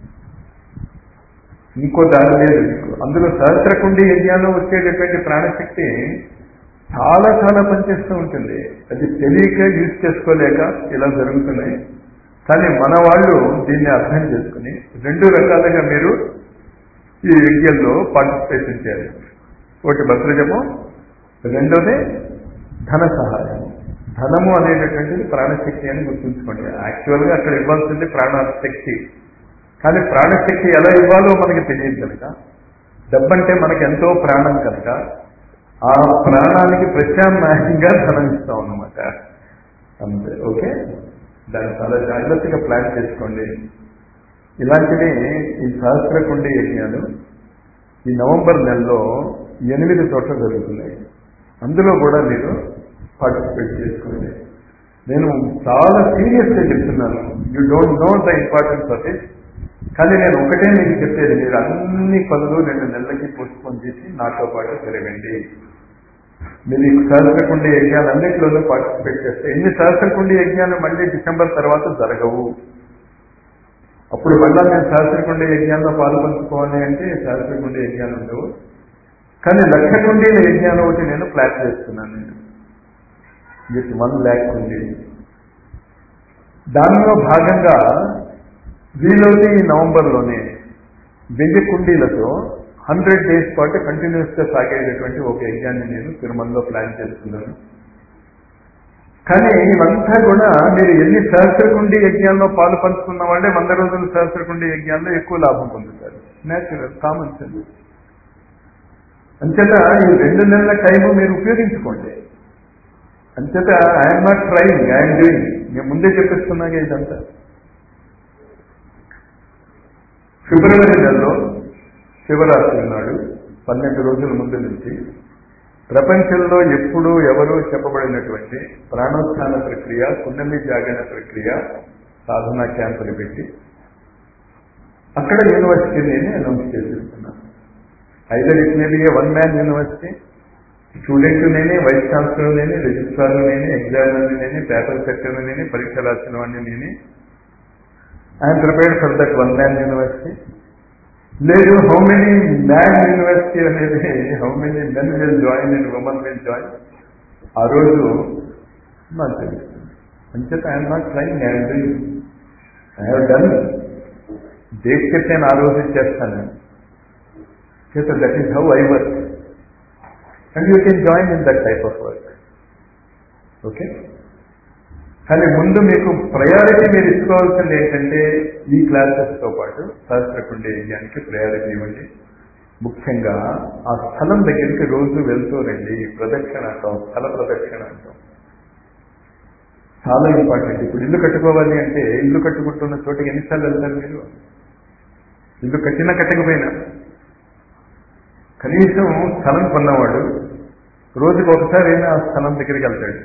ఇంకో దారి లేదు మీకు అందులో సహస్రకుండి యజ్ఞాల్లో వచ్చేటటువంటి ప్రాణశక్తి చాలా చాలా పనిచేస్తూ ఉంటుంది అది తెలియక యూజ్ చేసుకోలేక ఇలా జరుగుతున్నాయి కానీ మన వాళ్ళు దీన్ని అర్థం చేసుకుని రెండు రకాలుగా మీరు ఈ యజ్ఞంలో పార్టిసిపేషన్ చేయాలి ఒకటి భద్రజము రెండోది ధన సహాయం ధనము అనేటటువంటిది ప్రాణశక్తి అని గుర్తుంచుకోండి యాక్చువల్గా అక్కడ ఇవ్వాల్సింది ప్రాణశక్తి కానీ ప్రాణశక్తి ఎలా ఇవ్వాలో మనకి తెలియదు కనుక డబ్బంటే మనకి ఎంతో ప్రాణం కనుక ఆ ప్రాణానికి ప్రత్యామ్నాయంగా ధనం ఇస్తాం అన్నమాట అంతే ఓకే దాన్ని చాలా జాగ్రత్తగా ప్లాన్ చేసుకోండి ఇలాంటివి ఈ సహస్రకుండి యజ్ఞాలు ఈ నవంబర్ నెలలో ఎనిమిది చోట్ల జరుగుతున్నాయి అందులో కూడా మీరు పార్టిసిపేట్ చేసుకోండి నేను చాలా సీరియస్గా చెప్తున్నాను you don't know the importance of it కానీ నేను ఒకటే మీకు చెప్పేది మీరు అన్ని పనులు రెండు నెలలకి పోస్ట్పోన్ చేసి నాతో పాటు తిరగండి మీరు ఈ సహస్రకుండి యజ్ఞాలు అన్నింటిలోనూ పార్టిసిపేట్ చేస్తే ఎన్ని సహస్రకుండి యజ్ఞాలు మళ్ళీ డిసెంబర్ తర్వాత జరగవు అప్పుడు మళ్ళా నేను సహస్రకుండి యజ్ఞాల్లో పాల్పంచుకోవాలి అంటే సహస్రకుండి యజ్ఞాలు ఉండవు కానీ లక్ష కుండీల యజ్ఞాలు ఒకటి నేను ప్లాన్ చేస్తున్నాను నేను విత్ వన్ ల్యాక్ కుండీ దానిలో భాగంగా వీలైతే ఈ నవంబర్లోనే వెయ్యి కుండీలతో హండ్రెడ్ డేస్ పాటు కంటిన్యూస్ గా సాగేటటువంటి ఒక యజ్ఞాన్ని నేను తిరుమలలో ప్లాన్ చేస్తున్నాను కానీ ఇవంతా కూడా మీరు ఎన్ని సహస్రకుండి యజ్ఞాల్లో పాలు పంచుకున్న వాళ్ళే వంద రోజుల సహస్రకుండి యజ్ఞాల్లో ఎక్కువ లాభం పొందుతారు నేచురల్ కామన్ సెన్స్ అంచేత ఈ రెండు నెలల టైము మీరు ఉపయోగించుకోండి అంచేత I'm not trying I'm doing నేను ముందే చెప్పిస్తున్నాగా ఇదంతా ఫిబ్రవరి నెలలో శివరాత్రి నాడు పన్నెండు రోజుల ముందు నుంచి ప్రపంచంలో ఎప్పుడూ ఎవరూ చెప్పబడినటువంటి ప్రాణోత్థాన ప్రక్రియ కుండలి జాగరణ ప్రక్రియ సాధనా క్యాంపులు పెట్టి అక్కడ యూనివర్సిటీ నేను అనౌన్స్ చేసిస్తున్నాను either it may be a one man university student నేనే వైస్ ఛాన్సలర్ నేనే రిజిస్ట్రార్ నేనే ఎగ్జామినర్ నేనే పేపర్ సెక్టర్ నేనే పరీక్ష రాసిన వాడిని నేనే I'm prepared for that one man university లేదు హౌ మెనీ మ్యాన్ యూనివర్సిటీ అనేది how many men will join and women will join ఆ రోజు నాకు తెలుస్తుంది అంచేత I'm not trying I'm doing I have done date చెప్తే నేను ఆ రోజు చేస్తాను చేత that is how I work and you can join in that type of work okay కానీ ముందు మీకు ప్రయారిటీ మీరు ఇచ్చుకోవాల్సింది ఏంటంటే ఈ క్లాసెస్తో పాటు శాస్త్రకుండే యజ్ఞానికి ప్రయారిటీ ఇవ్వండి ముఖ్యంగా ఆ స్థలం దగ్గరికి రోజు వెళ్తూ రండి ప్రదక్షిణ అంటాం స్థల ప్రదక్షిణ అంటాం చాలా ఇంపార్టెంట్ ఇప్పుడు ఇల్లు కట్టుకోవాలి అంటే ఇల్లు కట్టుకుంటున్న చోటికి ఎన్నిసార్లు వెళ్తారు మీరు ఇల్లు కట్టినా కట్టకపోయినా కనీసం స్థలం కొన్నవాడు రోజుకి ఒకసారి అయినా ఆ స్థలం దగ్గరికి వెళ్తాడు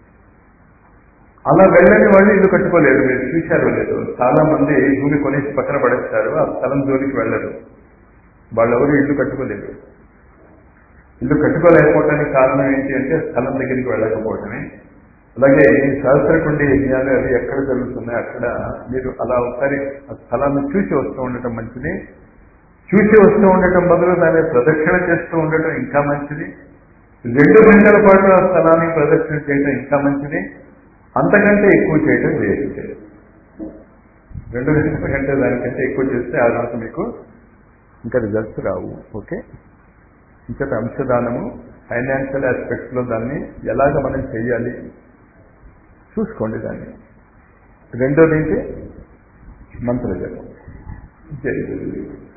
అలా వెళ్ళని వాళ్ళు ఇల్లు కట్టుకోలేరు మీరు చూశారో లేదు చాలా మంది భూమి కొనేసి పక్కన పడేస్తారు ఆ స్థలం జోలికి వెళ్ళరు వాళ్ళెవరు ఇల్లు కట్టుకోలేరు ఇల్లు కట్టుకోలేకపోవడానికి కారణం ఏంటి అంటే స్థలం దగ్గరికి వెళ్ళకపోవటమే అలాగే ఈ సహస్రకుండి యజ్ఞాలు అవి ఎక్కడ జరుగుతున్నాయి అక్కడ మీరు అలా ఒకసారి ఆ స్థలాన్ని చూసి వస్తూ ఉండటం మంచిది చూసి వస్తూ ఉండటం బదులు దాన్ని ప్రదక్షిణ చేస్తూ ఉండటం ఇంకా మంచిది రెండు గంటల పాటు ఆ స్థలాన్ని ప్రదక్షిణ చేయడం ఇంకా మంచిది అంతకంటే ఎక్కువ చేయడం వేస్ట్ రెండు గంటల కంటే దానికంటే ఎక్కువ చేస్తే ఆ రోజు మీకు ఇంకా రిజల్ట్స్ రావు ఓకే ఇంకా అంశదానము ఫైనాన్షియల్ ఆస్పెక్ట్స్లో దాన్ని ఎలాగ మనం చెయ్యాలి చూసుకోండి దాన్ని రెండోది ఏంటి మంత్రజపం జై గురు